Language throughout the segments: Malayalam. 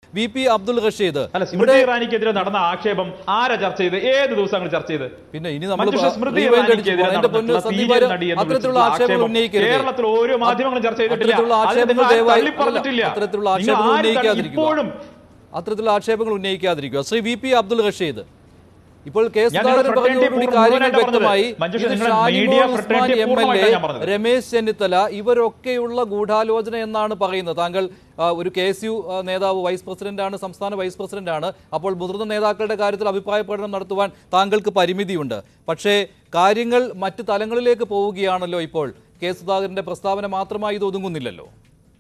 വി പി അബ്ദുൾ റഷീദ് അല്ല സ്മൃതി ഇറാനിക്കെതിരെ നടന്ന ആക്ഷേപം ആരാ ചർച്ച ചെയ്ത് ഏത് ദിവസങ്ങൾ ചർച്ച ചെയ്ത് പിന്നെ ഇനി നമ്മൾ മഞ്ജുഷ സ്മൃതി rewind അടിച്ച് ഇറാനിക്കെതിരെ പോകാം. എന്റെ പൊന്ന് നടന്നിട്ടുള്ള സന്ദീപ് സീരിയൽ വാര്യർ നടി എന്ന് അത്തരത്തിലുള്ള വിളിച്ചിട്ടുള്ള ആക്ഷേപങ്ങൾ ആക്ഷേപം ഉന്നയിക്കരുത് കേരളത്തിൽ ഒരു മാധ്യമങ്ങളും ചർച്ച ചെയ്തിട്ടില്ല അത്തരത്തിലുള്ള അതിനെ ആക്ഷേപങ്ങൾ നിങ്ങൾ ആരും ദയവായി തള്ളിപ്പറഞ്ഞിട്ടില്ല അല്ല, അത്തരത്തിലുള്ള നിങ്ങൾ ആക്ഷേപങ്ങൾ ആരും തള്ളി- ഉന്നയിക്കാതിരിക്കുക ഇപ്പോഴും അത്തരത്തിലുള്ള ആക്ഷേപങ്ങൾ ഉന്നയിക്കാതിരിക്കുക ശ്രീ വി പി അബ്ദുൾ റഷീദ് ഇപ്പോൾ കെ ഞാൻ സുധാകരൻ നിങ്ങളുടെ പറഞ്ഞ fraternity കൂടി പൂർണ്ണ കാര്യങ്ങൾ മുഴുവനായിട്ടാ പറഞ്ഞത്. വ്യക്തമായി മഞ്ജുഷ, ഇത് നിങ്ങളുടെ Shanimol media Usman fraternity M L പൂർണ്ണമായിട്ടാ എ ഞാൻ പറഞ്ഞത്. രമേശ് ചെന്നിത്തല ഇവരൊക്കെയുള്ള ഗൂഢാലോചന എന്നാണ് പറയുന്നത് താങ്കൾ ആ, ഒരു കെ എസ് യു നേതാവ് വൈസ് പ്രസിഡന്റാണ് സംസ്ഥാന വൈസ് പ്രസിഡന്റാണ് അപ്പോൾ മുതിർന്ന നേതാക്കളുടെ കാര്യത്തിൽ അഭിപ്രായ പ്രകടനം നടത്തുവാൻ താങ്കൾക്ക് പരിമിതിയുണ്ട് പക്ഷേ കാര്യങ്ങൾ മറ്റ് തലങ്ങളിലേക്ക് പോവുകയാണല്ലോ ഇപ്പോൾ കെ സുധാകരന്റെ പ്രസ്താവന മാത്രമായി ഇത് ഒതുങ്ങുന്നില്ലല്ലോ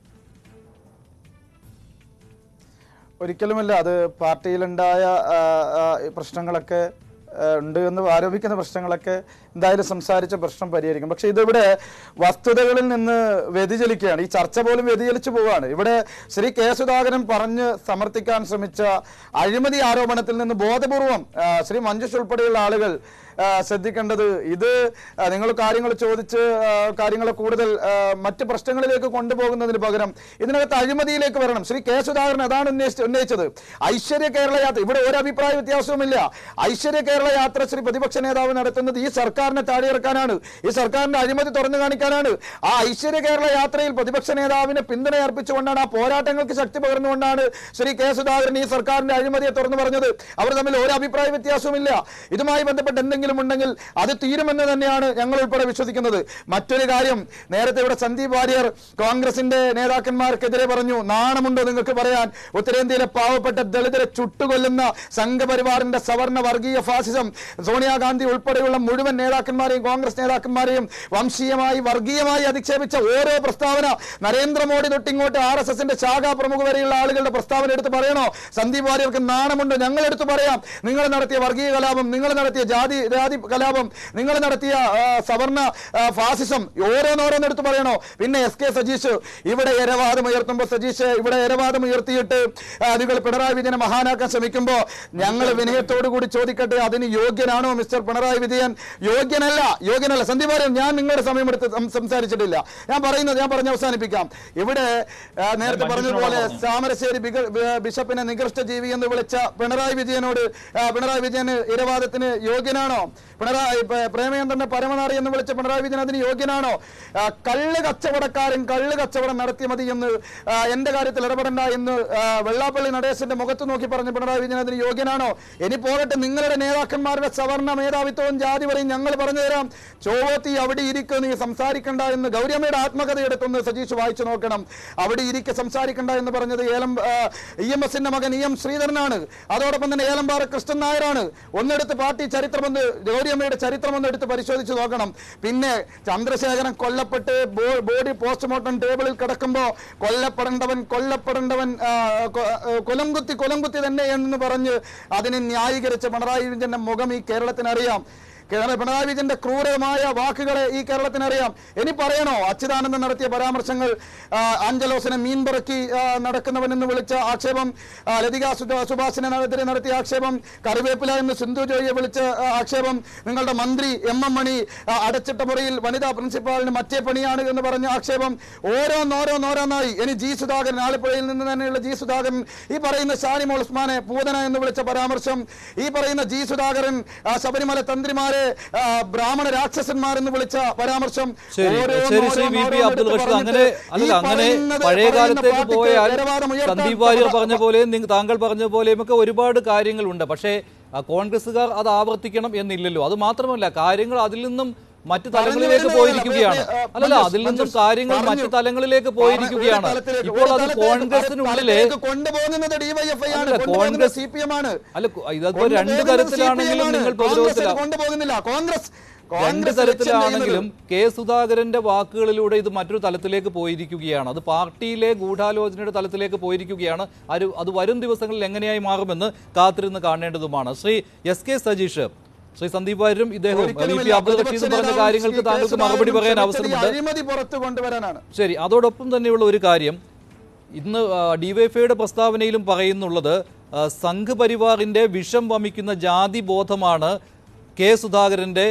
ഒരിക്കലുമല്ല അത് പാർട്ടിയിലുണ്ടായ ആ, ആ, ഈ പ്രശ്നങ്ങളൊക്കെ ആ, ഉണ്ട് എന്ന് ആരോപിക്കുന്ന പ്രശ്നങ്ങളൊക്കെ എന്തായാലും സംസാരിച്ച പ്രശ്നം പരിഹരിക്കും പക്ഷെ ഇതിവിടെ വസ്തുതകളിൽ നിന്ന് വ്യതിചലിക്കുകയാണ് ഈ ചർച്ച പോലും വ്യതിചലിച്ചു പോവുകയാണ് ഇവിടെ ശ്രീ കെ സുധാകരൻ പറഞ്ഞ് സമർത്ഥിക്കാൻ ശ്രമിച്ച അഴിമതി ആരോപണത്തിൽ നിന്ന് ബോധപൂർവം ആ, ശ്രീ മഞ്ജുഷ് ഉൾപ്പെടെയുള്ള ആളുകൾ ആ, ശ്രദ്ധിക്കേണ്ടത് ഇത് ആ, നിങ്ങൾ കാര്യങ്ങൾ ചോദിച്ച് ആ, കാര്യങ്ങളെ കൂടുതൽ ആ, മറ്റ് പ്രശ്നങ്ങളിലേക്ക് കൊണ്ടുപോകുന്നതിന് പകരം ഇതിനകത്ത് അഴിമതിയിലേക്ക് വരണം ശ്രീ കെ സുധാകരൻ അതാണ് ഉന്നയിച്ച ഉന്നയിച്ചത് ഐശ്വര്യ കേരള യാത്ര ഇവിടെ ഒരു അഭിപ്രായ വ്യത്യാസവുമില്ല ഐശ്വര്യ കേരള യാത്ര ശ്രീ പ്രതിപക്ഷ നേതാവ് നടത്തുന്നത് ഈ സർക്കാരിനെ താടിയിറക്കാനാണ് ഈ സർക്കാരിന്റെ അഴിമതി തുറന്നു കാണിക്കാനാണ് ആ ഐശ്വര്യ കേരള യാത്രയിൽ പ്രതിപക്ഷ നേതാവിനെ പിന്തുണ അർപ്പിച്ചുകൊണ്ടാണ് ആ പോരാട്ടങ്ങൾക്ക് ശക്തി പകർന്നുകൊണ്ടാണ് ശ്രീ കെ സുധാകരൻ ഈ സർക്കാരിന്റെ അഴിമതിയെ തുറന്നു പറഞ്ഞത് അവർ തമ്മിൽ ഒരു അഭിപ്രായ വ്യത്യാസവുമില്ല ഇതുമായി ബന്ധപ്പെട്ട് എന്തെങ്കിലും ഉണ്ടെങ്കിൽ അത് തീരുമെന്ന് തന്നെയാണ് ഞങ്ങൾ ഉൾപ്പെടെ വിശ്വസിക്കുന്നത് മറ്റൊരു കാര്യം നേരത്തെ ഇവിടെ സന്ദീപ് വാര്യർ കോൺഗ്രസിന്റെ നേതാക്കന്മാർക്കെതിരെ പറഞ്ഞു നാണമുണ്ടോ നിങ്ങൾക്ക് പറയാൻ ഉത്തരേന്ത്യയിലെ പാവപ്പെട്ട ദളിതരെ ചുട്ടുകൊല്ലുന്ന സംഘപരിവാറിന്റെ സവർണ വർഗീയ ഫാസിസം സോണിയാഗാന്ധി ഉൾപ്പെടെയുള്ള മുഴുവൻ നേതാക്കന്മാരെയും കോൺഗ്രസ് നേതാക്കന്മാരെയും വംശീയമായി വർഗീയമായി അധിക്ഷേപിച്ച ഓരോ പ്രസ്താവന നരേന്ദ്രമോദി തൊട്ടിങ്ങോട്ട് ആർ എസ് എസിന്റെ ശാഖാ പ്രമുഖ വരെയുള്ള ആളുകളുടെ പ്രസ്താവന എടുത്ത് പറയണോ സന്ദീപ് വാര്യർക്ക് നാണമുണ്ട് ഞങ്ങൾ എടുത്തു പറയാം നിങ്ങൾ നടത്തിയ വർഗീയ കലാപം നിങ്ങൾ നടത്തിയ ജാതി ജാതി കലാപം നിങ്ങൾ നടത്തിയ ആ, സവർണ ആ, ഫാസിസം ഓരോന്നോരോന്ന് എടുത്തു പറയണോ പിന്നെ എസ് കെ സജീഷ് ഇവിടെ എരവാദം ഉയർത്തുമ്പോൾ സജീഷ് ഇവിടെ എരവാദം ഉയർത്തിയിട്ട് ആ, നിങ്ങൾ പിണറായി വിജയനെ മഹാനാക്കാൻ ശ്രമിക്കുമ്പോൾ ഞങ്ങൾ വിനയത്തോടു കൂടി ചോദിക്കട്ടെ അതിന് യോഗ്യനാണോ മിസ്റ്റർ പിണറായി വിജയൻ യോഗ്യനല്ല യോഗ്യനല്ല സന്ദീപ് വാര്യർ ഞാൻ നിങ്ങളുടെ സമയമെടുത്ത് സം- സംസാരിച്ചിട്ടില്ല ഞാൻ പറയുന്നത് ഞാൻ പറഞ്ഞ് അവസാനിപ്പിക്കാം ഇവിടെ ആ, നേരത്തെ പറഞ്ഞതുപോലെ താമരശ്ശേരി ബിഗ- ബി- ബിഷപ്പിനെ നികൃഷ്ട ജീവി എന്ന് വിളിച്ച പിണറായി വിജയനോട് ആ, പിണറായി വിജയന് ഇരവാദത്തിന് യോഗ്യനാണോ പിണറായി പ- പ്രേമചന്ദ്രന്റെ പരമനാറി എന്ന് വിളിച്ച പിണറായി വിജയൻ അതിന് യോഗ്യനാണോ ആ, കള്ള് കച്ചവടക്കാരൻ കള്ള് കച്ചവടം നടത്തി മതി എന്ന് ആ, എന്റെ കാര്യത്തിൽ ഇടപെടണ്ട എന്ന് ആ, വെള്ളാപ്പള്ളി നടേശന്റെ മുഖത്ത് നോക്കി പറഞ്ഞ പിണറായി വിജയൻ അതിന് യോഗ്യനാണോ ഇനി പോകട്ടെ നിങ്ങളുടെ നേതാക്കന്മാരുടെ സവർണ മേധാവിത്വവും ജാതി പറയും ഞങ്ങൾ പറഞ്ഞു തരാം ചോവത്തി അവിടെ ഇരിക്കുക നീ സംസാരിക്കണ്ട എന്ന് ഗൗരിയമ്മയുടെ ആത്മകഥ എടുത്തൊന്ന് സജീഷ് വായിച്ചു നോക്കണം അവിടെ ഇരിക്കെ സംസാരിക്കണ്ട എന്ന് പറഞ്ഞത് ഏലം ഇ എം എസിന്റെ മകൻ ഇ എം ശ്രീധരനാണ് അതോടൊപ്പം തന്നെ ഏലമ്പാറ കൃഷ്ണൻ നായരാണ് ഒന്നെടുത്ത് പാർട്ടി ചരിത്രമൊന്ന് ഗൗരിയമ്മയുടെ ചരിത്രമൊന്ന് എടുത്ത് പരിശോധിച്ച് നോക്കണം പിന്നെ ചന്ദ്രശേഖരൻ കൊല്ലപ്പെട്ട് ബോ- ബോഡി പോസ്റ്റ്മോർട്ടം ടേബിളിൽ കിടക്കുമ്പോൾ കൊല്ലപ്പെടേണ്ടവൻ കൊല്ലപ്പെടേണ്ടവൻ ആ, കൊ- ആ, കൊലംകുത്തി കൊലംകുത്തി തന്നെ എന്ന് പറഞ്ഞ് അതിനെ ന്യായീകരിച്ച പിണറായി വിജയന്റെ മുഖം ഈ കേരളത്തിന് അറിയാം കേരള പിണറായി വിജയന്റെ ക്രൂരമായ വാക്കുകളെ ഈ കേരളത്തിന് അറിയാം ഇനി പറയണോ അച്യുതാനന്ദൻ നടത്തിയ പരാമർശങ്ങൾ ആ, ആഞ്ചലോസിനെ മീൻ പറക്കി ആ, നടക്കുന്നവൻ എന്ന് വിളിച്ച ആക്ഷേപം ആ, ലതിക സുധ- സുഭാഷിനെതിരെ നടത്തിയ ആക്ഷേപം കറിവേപ്പില എന്ന് സിന്ധു ജോയിയെ വിളിച്ച ആ, ആക്ഷേപം നിങ്ങളുടെ മന്ത്രി എം എം മണി ആ, അടച്ചിട്ട മുറിയിൽ വനിതാ പ്രിൻസിപ്പാളിന് മറ്റേ പണിയാണ് എന്ന് പറഞ്ഞ ആക്ഷേപം ഓരോന്നോരോന്നോരോന്നായി ഇനി ജി സുധാകരൻ ആലപ്പുഴയിൽ നിന്ന് തന്നെയുള്ള ജി സുധാകരൻ ഈ പറയുന്ന ഷാനിമോൾ ഉസ്മാനെ പൂതന എന്ന് വിളിച്ച പരാമർശം ഈ പറയുന്ന ജി സുധാകരൻ ആ, ശബരിമല തന്ത്രിമാരെ ആ, ബ്രാഹ്മണ രാക്ഷസന്മാർ എന്ന് വിളിച്ച പരാമർശം ശരി ഓരോന്ന് ശരി ശ്രീ വി പി ഓരോന്ന് അബ്ദുൽ എടുത്ത് റഷീദ് അങ്ങനെ പറഞ്ഞിട്ട് അല്ല ഈ അങ്ങനെ പറയുന്നത് പഴയ പറയുന്ന കാലത്തേക്ക് പാർട്ടിക്ക് പോയാൽ നിലവാരം ഉയർത്താൻ സന്ദീപ് വാര്യർ പല- പറഞ്ഞ പോലെയും നിങ്ങ- താങ്കൾ പറഞ്ഞ പോലെയും ഒക്കെ ഒരുപാട് കാര്യങ്ങളുണ്ട് പക്ഷേ ആ, കോൺഗ്രസ്സുകാർ അത് ആവർത്തിക്കണം എന്നില്ലല്ലോ അത് മാത്രമല്ല കാര്യങ്ങൾ അതിൽ നിന്നും മറ്റു പറഞ്ഞു തലങ്ങളിലേക്ക് വരുന്നതല്ല. പോയിരിക്കുകയാണ് ആ, അല്ലല്ല മഞ്ജുഷ്, അതിൽ നിന്നും മഞ്ജുഷ് കാര്യങ്ങൾ പറഞ്ഞു. മറ്റു തലങ്ങളിലേക്ക് പോയിരിക്കുകയാണ് ഒരു തലത്തിലേക്ക്, ഇപ്പോൾ ഒരു അത് തലത്തിലേക്ക്, കോൺഗ്രസിനുള്ളിലെ തലത്തിലേക്ക് കൊണ്ടുപോകുന്നത് ഡിവൈഎഫ്ഐ ആണ് അല്ല, കൊണ്ടുപോകുന്നത് കോൺഗ്രസ്- സി പി എം ആണ് അല്ല ഇതിപ്പോ രണ്ട് തരത്തിലാണെങ്കിലും നിങ്ങൾ കോൺഗ്രസ് ഇത് പ്രതിരോധത്തിലാണ് കൊണ്ടുപോകുന്നില്ല കോൺഗ്രസ് രണ്ട് കോൺഗ്രസ് ലക്ഷ്യം തരത്തിലാണെങ്കിലും ചെയ്യുന്നത് കെ സുധാകരന്റെ വാക്കുകളിലൂടെ ഇത് മറ്റൊരു തലത്തിലേക്ക് പോയിരിക്കുകയാണ് അത് പാർട്ടിയിലെ ഗൂഢാലോചനയുടെ തലത്തിലേക്ക് പോയിരിക്കുകയാണ് അത് അത് വരും ദിവസങ്ങളിൽ എങ്ങനെയായി മാറുമെന്ന് കാത്തിരുന്ന് കാണേണ്ടതുമാണ് ശ്രീ എസ് കെ സജീഷ് ശ്രീ സന്ദീപ് വാര്യരും ഇദ്ദേഹവും വി പി ഒരിക്കലുമില്ല. അബ്ദുൾ റഷീദും പ്രതിപക്ഷ പറഞ്ഞ നേതാവ് കാര്യങ്ങൾക്ക് ശ്രീ കെ. താങ്കൾക്ക് മറുപടി സുധാകരൻ പറയാൻ ശ്രമിച്ചത് ഈ അവസരമുണ്ട് അഴിമതി പുറത്തു കൊണ്ടുവരാനാണ് ശരി അതോടൊപ്പം തന്നെയുള്ള ഒരു കാര്യം ഇന്ന് ഡിവൈഫൈയുടെ പ്രസ്താവനയിലും പറയുന്നുള്ളത് ആ, സംഘ് പരിവാറിന്റെ വിഷം വമിക്കുന്ന ജാതി ബോധമാണ് കെ സുധാകരന്റെ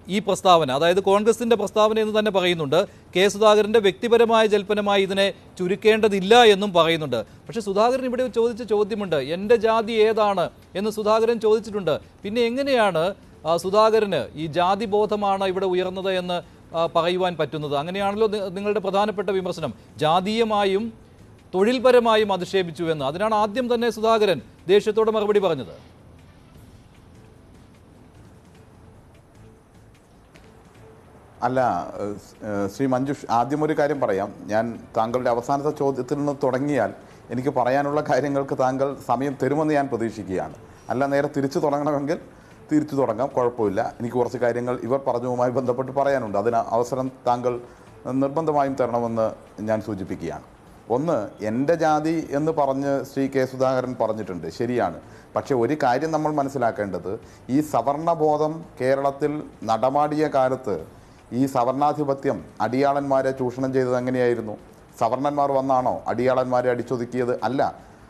ഈ പ്രസ്താവന അതായത് കോൺഗ്രസിന്റെ പ്രസ്താവന എന്ന് തന്നെ പറയുന്നുണ്ട് കെ സുധാകരന്റെ വ്യക്തിപരമായ ജൽപ്പനമായി ഇതിനെ ചുരുക്കേണ്ടതില്ല എന്നും പറയുന്നുണ്ട് പക്ഷേ സുധാകരൻ ഇവിടെ ചോദിച്ച ചോദ്യമുണ്ട് എൻ്റെ ജാതി ഏതാണ് എന്ന് സുധാകരൻ ചോദിച്ചിട്ടുണ്ട് പിന്നെ എങ്ങനെയാണ് ആ, സുധാകരന് ഈ ജാതി ബോധമാണ് ഇവിടെ ഉയർന്നത് എന്ന് ആ, പറയുവാൻ പറ്റുന്നത് അങ്ങനെയാണല്ലോ നി- നിങ്ങളുടെ പ്രധാനപ്പെട്ട വിമർശനം ജാതീയമായും തൊഴിൽപരമായും അധിക്ഷേപിച്ചു എന്ന് അതിനാണ് ആദ്യം തന്നെ സുധാകരൻ ദേഷ്യത്തോടെ മറുപടി പറഞ്ഞത് അല്ല ഏഹ്, ഏഹ്, ശ്രീ മഞ്ജുഷ് ആദ്യം ഒരു കാര്യം പറയാം ഞാൻ താങ്കളുടെ അവസാനത്തെ ചോദ്യത്തിൽ നിന്ന് തുടങ്ങിയാൽ എനിക്ക് പറയാനുള്ള കാര്യങ്ങൾക്ക് താങ്കൾ സമയം തരുമെന്ന് ഞാൻ പ്രതീക്ഷിക്കുകയാണ് അല്ല നേരെ തിരിച്ചു തുടങ്ങണമെങ്കിൽ തിരിച്ചു തുടങ്ങാം കുഴപ്പമില്ല എനിക്ക് കുറച്ച് കാര്യങ്ങൾ ഇവർ പറഞ്ഞതുമായി ബന്ധപ്പെട്ട് പറയാനുണ്ട് അതിന് അവസരം താങ്കൾ നിർബന്ധമായും തരണമെന്ന് ഞാൻ സൂചിപ്പിക്കുകയാണ് ഒന്ന് എൻ്റെ ജാതി എന്ന് പറഞ്ഞ് ശ്രീ കെ സുധാകരൻ പറഞ്ഞിട്ടുണ്ട് ശരിയാണ് പക്ഷെ ഒരു കാര്യം നമ്മൾ മനസ്സിലാക്കേണ്ടത് ഈ സവർണബോധം കേരളത്തിൽ നടമാടിയ കാലത്ത് ഈ സവർണാധിപത്യം അടിയാളന്മാരെ ചൂഷണം ചെയ്തത് എങ്ങനെയായിരുന്നു സവർണന്മാർ വന്നാണോ അടിയാളന്മാരെ അടിച്ചൊതുക്കിയത് അല്ല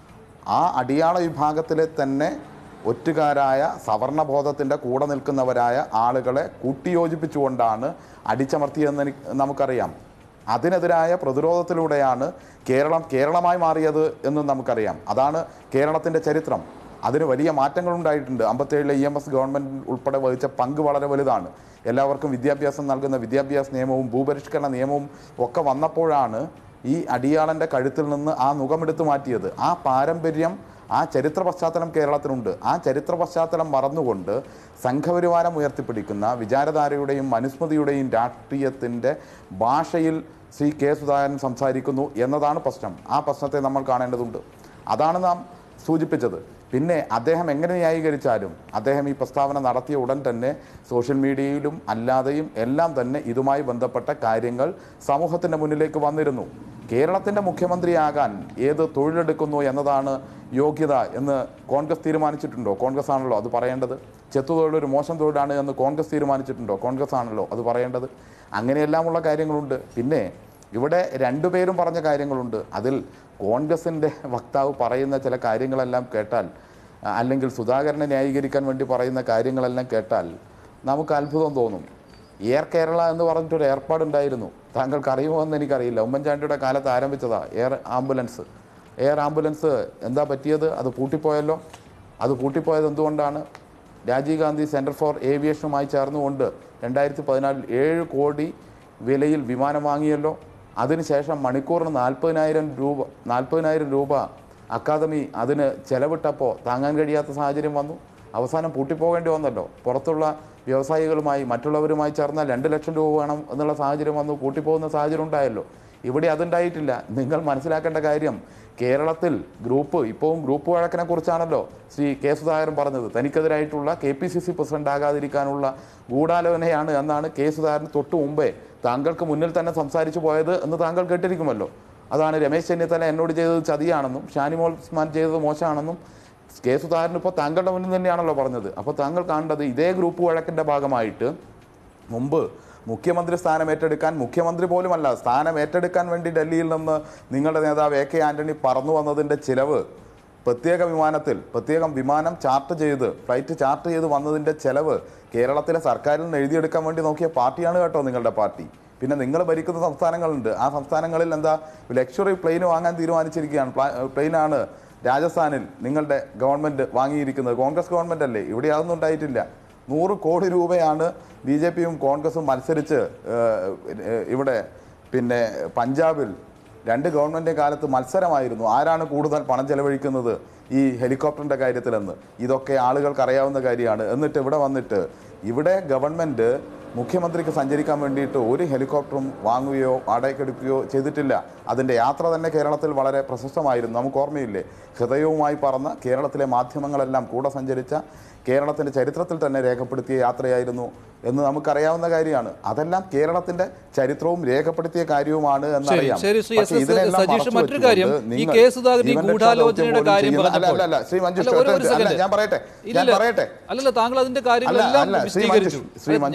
ആ അടിയാള വിഭാഗത്തിലെ തന്നെ ഒറ്റുകാരായ സവർണബോധത്തിൻ്റെ കൂടെ നിൽക്കുന്നവരായ ആളുകളെ കൂട്ടിയോജിപ്പിച്ചുകൊണ്ടാണ് അടിച്ചമർത്തിയതെന്ന് എനിക്ക് നമുക്കറിയാം അതിനെതിരായ പ്രതിരോധത്തിലൂടെയാണ് കേരളം കേരളമായി മാറിയത് എന്നും നമുക്കറിയാം അതാണ് കേരളത്തിൻ്റെ ചരിത്രം അതിന് വലിയ മാറ്റങ്ങൾ ഉണ്ടായിട്ടുണ്ട് അമ്പത്തേഴിലെ ഇ എം എസ് ഗവൺമെൻറ് ഉൾപ്പെടെ വഹിച്ച പങ്ക് വളരെ വലുതാണ് എല്ലാവർക്കും വിദ്യാഭ്യാസം നൽകുന്ന വിദ്യാഭ്യാസ നിയമവും ഭൂപരിഷ്കരണ നിയമവും ഒക്കെ വന്നപ്പോഴാണ് ഈ അടിയാളൻ്റെ കഴുത്തിൽ നിന്ന് ആ മുഖമെടുത്ത് മാറ്റിയത് ആ പാരമ്പര്യം ആ ചരിത്ര പശ്ചാത്തലം കേരളത്തിനുണ്ട് ആ ചരിത്ര പശ്ചാത്തലം മറന്നുകൊണ്ട് സംഘപരിവാരം ഉയർത്തിപ്പിടിക്കുന്ന വിചാരധാരയുടെയും മനുസ്മൃതിയുടെയും രാഷ്ട്രീയത്തിൻ്റെ ഭാഷയിൽ ശ്രീ കെ സുധാകരൻ സംസാരിക്കുന്നു എന്നതാണ് പ്രശ്നം ആ പ്രശ്നത്തെ നമ്മൾ കാണേണ്ടതുണ്ട് അതാണ് നാം സൂചിപ്പിച്ചത് പിന്നെ അദ്ദേഹം എങ്ങനെ ന്യായീകരിച്ചാലും അദ്ദേഹം ഈ പ്രസ്താവന നടത്തിയ ഉടൻ തന്നെ സോഷ്യൽ മീഡിയയിലും അല്ലാതെയും എല്ലാം തന്നെ ഇതുമായി ബന്ധപ്പെട്ട കാര്യങ്ങൾ സമൂഹത്തിൻ്റെ മുന്നിലേക്ക് വന്നിരുന്നു കേരളത്തിൻ്റെ മുഖ്യമന്ത്രിയാകാൻ ഏത് തൊഴിലെടുക്കുന്നു എന്നതാണ് യോഗ്യത എന്ന് കോൺഗ്രസ് തീരുമാനിച്ചിട്ടുണ്ടോ കോൺഗ്രസ് ആണല്ലോ അത് പറയേണ്ടത് ചെത്തുതൊഴിൽ ഒരു മോശം തൊഴിലാണ് എന്ന് കോൺഗ്രസ് തീരുമാനിച്ചിട്ടുണ്ടോ കോൺഗ്രസ് ആണല്ലോ അത് പറയേണ്ടത് അങ്ങനെയെല്ലാമുള്ള കാര്യങ്ങളുണ്ട് പിന്നെ ഇവിടെ രണ്ടുപേരും പറഞ്ഞ കാര്യങ്ങളുണ്ട് അതിൽ കോൺഗ്രസിൻ്റെ വക്താവ് പറയുന്ന ചില കാര്യങ്ങളെല്ലാം കേട്ടാൽ അ, അല്ലെങ്കിൽ സുധാകരനെ ന്യായീകരിക്കാൻ വേണ്ടി പറയുന്ന കാര്യങ്ങളെല്ലാം കേട്ടാൽ നമുക്ക് അത്ഭുതം തോന്നും എയർ കേരള എന്ന് പറഞ്ഞിട്ടൊരു ഏർപ്പാടുണ്ടായിരുന്നു താങ്കൾക്ക് അറിയുമോ എന്ന് എനിക്കറിയില്ല ഉമ്മൻചാണ്ടിയുടെ കാലത്ത് ആരംഭിച്ചതാ എയർ ആംബുലൻസ് എയർ ആംബുലൻസ് എന്താ പറ്റിയത് അത് പൂട്ടിപ്പോയല്ലോ അത് പൂട്ടിപ്പോയത് എന്തുകൊണ്ടാണ് രാജീവ് ഗാന്ധി സെൻറ്റർ ഫോർ ഏവിയേഷനുമായി ചേർന്നുകൊണ്ട് രണ്ടായിരത്തി പതിനാലിൽ ഏഴ് കോടി വിലയിൽ വിമാനം വാങ്ങിയല്ലോ അതിനുശേഷം മണിക്കൂറിന് നാൽപ്പതിനായിരം രൂപ നാൽപ്പതിനായിരം രൂപ അക്കാദമി അതിന് ചെലവിട്ടപ്പോൾ താങ്ങാൻ കഴിയാത്ത സാഹചര്യം വന്നു അവസാനം പൂട്ടിപ്പോകേണ്ടി വന്നല്ലോ പുറത്തുള്ള വ്യവസായികളുമായി മറ്റുള്ളവരുമായി ചേർന്നാൽ രണ്ട് ലക്ഷം രൂപ വേണം എന്നുള്ള സാഹചര്യം വന്നു പൂട്ടിപ്പോകുന്ന സാഹചര്യം ഉണ്ടായല്ലോ ഇവിടെ അതുണ്ടായിട്ടില്ല നിങ്ങൾ മനസ്സിലാക്കേണ്ട കാര്യം കേരളത്തിൽ ഗ്രൂപ്പ് ഇപ്പോഴും ഗ്രൂപ്പ് വഴക്കിനെ കുറിച്ചാണല്ലോ ശ്രീ കെ സുധാകരൻ പറഞ്ഞത് തനിക്കെതിരായിട്ടുള്ള K P C C president ആകാതിരിക്കാനുള്ള ഗൂഢാലോചനയാണ് എന്നാണ് കെ സുധാകരൻ തൊട്ടു മുമ്പേ താങ്കൾക്ക് മുന്നിൽ തന്നെ സംസാരിച്ചു പോയത് എന്ന് താങ്കൾ കേട്ടിരിക്കുമല്ലോ അതാണ് രമേശ് ചെന്നിത്തല എന്നോട് ചെയ്തത് ചതിയാണെന്നും ഷാനിമോൾ ഉസ്മാൻ ചെയ്തത് മോശമാണെന്നും കെ സുധാകരൻ ഇപ്പോൾ താങ്കളുടെ മുന്നിൽ തന്നെയാണല്ലോ പറഞ്ഞത് അപ്പോൾ താങ്കൾ കാണേണ്ടത് ഇതേ ഗ്രൂപ്പ് വഴക്കിൻ്റെ ഭാഗമായിട്ട് മുമ്പ് മുഖ്യമന്ത്രി സ്ഥാനം ഏറ്റെടുക്കാൻ മുഖ്യമന്ത്രി പോലുമല്ല സ്ഥാനം ഏറ്റെടുക്കാൻ വേണ്ടി ഡൽഹിയിൽ നിന്ന് നിങ്ങളുടെ നേതാവ് എ കെ ആന്റണി പറന്നു വന്നതിൻ്റെ ചിലവ് പ്രത്യേക വിമാനത്തിൽ പ്രത്യേകം വിമാനം ചാർട്ട് ചെയ്ത് ഫ്ലൈറ്റ് ചാർട്ട് ചെയ്ത് വന്നതിൻ്റെ ചെലവ് കേരളത്തിലെ സർക്കാരിൽ നിന്ന് എഴുതിയെടുക്കാൻ വേണ്ടി നോക്കിയ പാർട്ടിയാണ് കേട്ടോ നിങ്ങളുടെ പാർട്ടി പിന്നെ നിങ്ങൾ ഭരിക്കുന്ന സംസ്ഥാനങ്ങളുണ്ട് ആ സംസ്ഥാനങ്ങളിൽ എന്താ ലക്ഷറി പ്ലെയിൻ വാങ്ങാൻ തീരുമാനിച്ചിരിക്കുകയാണ് പ്ലാ- പ്ലെയിനാണ് രാജസ്ഥാനിൽ നിങ്ങളുടെ ഗവൺമെൻറ് വാങ്ങിയിരിക്കുന്നത് കോൺഗ്രസ് ഗവൺമെൻറ് അല്ലേ ഇവിടെ അതൊന്നും ഉണ്ടായിട്ടില്ല നൂറ് കോടി രൂപയാണ് ബി ജെ പിയും കോൺഗ്രസും മത്സരിച്ച് ഏഹ്, ഏഹ്, ഇവിടെ പിന്നെ പഞ്ചാബിൽ രണ്ട് ഗവൺമെൻറ് കാലത്ത് മത്സരമായിരുന്നു ആരാണ് കൂടുതൽ പണം ചെലവഴിക്കുന്നത് ഈ ഹെലികോപ്റ്ററിൻ്റെ കാര്യത്തിലെന്ന് ഇതൊക്കെ ആളുകൾക്ക് അറിയാവുന്ന കാര്യമാണ് എന്നിട്ട് ഇവിടെ വന്നിട്ട് ഇവിടെ ഗവൺമെൻറ് മുഖ്യമന്ത്രിക്ക് സഞ്ചരിക്കാൻ വേണ്ടിയിട്ട് ഒരു ഹെലികോപ്റ്ററും വാങ്ങുകയോ വാടകയ്ക്കെടുക്കുകയോ ചെയ്തിട്ടില്ല അതിൻ്റെ യാത്ര തന്നെ കേരളത്തിൽ വളരെ പ്രശസ്തമായിരുന്നു നമുക്ക് ഓർമ്മയില്ലേ ഹൃദയവുമായി പറന്ന കേരളത്തിലെ മാധ്യമങ്ങളെല്ലാം കൂടെ സഞ്ചരിച്ച കേരളത്തിൻ്റെ ചരിത്രത്തിൽ തന്നെ രേഖപ്പെടുത്തിയ യാത്രയായിരുന്നു എന്ന് നമുക്കറിയാവുന്ന കാര്യമാണ് അതെല്ലാം കേരളത്തിന്റെ ചരിത്രവും രേഖപ്പെടുത്തിയ കാര്യവുമാണ് എന്നറിയാം ശരി, ശ്രീ പക്ഷേ എസ് എസ് ഇതിനെല്ലാം സജീഷ് മറച്ചു മറ്റൊരു വെച്ചുകൊണ്ട് കാര്യം, ഈ നിങ്ങൾ കെ സുധാകരൻ ഈ ജീവൻ രക്ഷാ ഗൂഢാലോചനയുടെ ദൗത്യം കാര്യം പോലും ചെയ്യുന്ന- അല്ല പറഞ്ഞപ്പോൾ- അല്ല ശ്രീ മഞ്ജുഷ് അല്ല, ഒരു- ഒരു അല്ല second. ഞാൻ പറയട്ടെ ഞാൻ ഇല്ലില്ല. പറയട്ടെ അല്ലല്ല താങ്കൾ അതിന്റെ അല്ല, കാര്യങ്ങളെല്ലാം അല്ല, ശ്രീ വിശദീകരിച്ചു മഞ്ജുഷ്, ശ്രീ അല്ല, മഞ്ജുഷ്, ഞാൻ please, ഞാൻ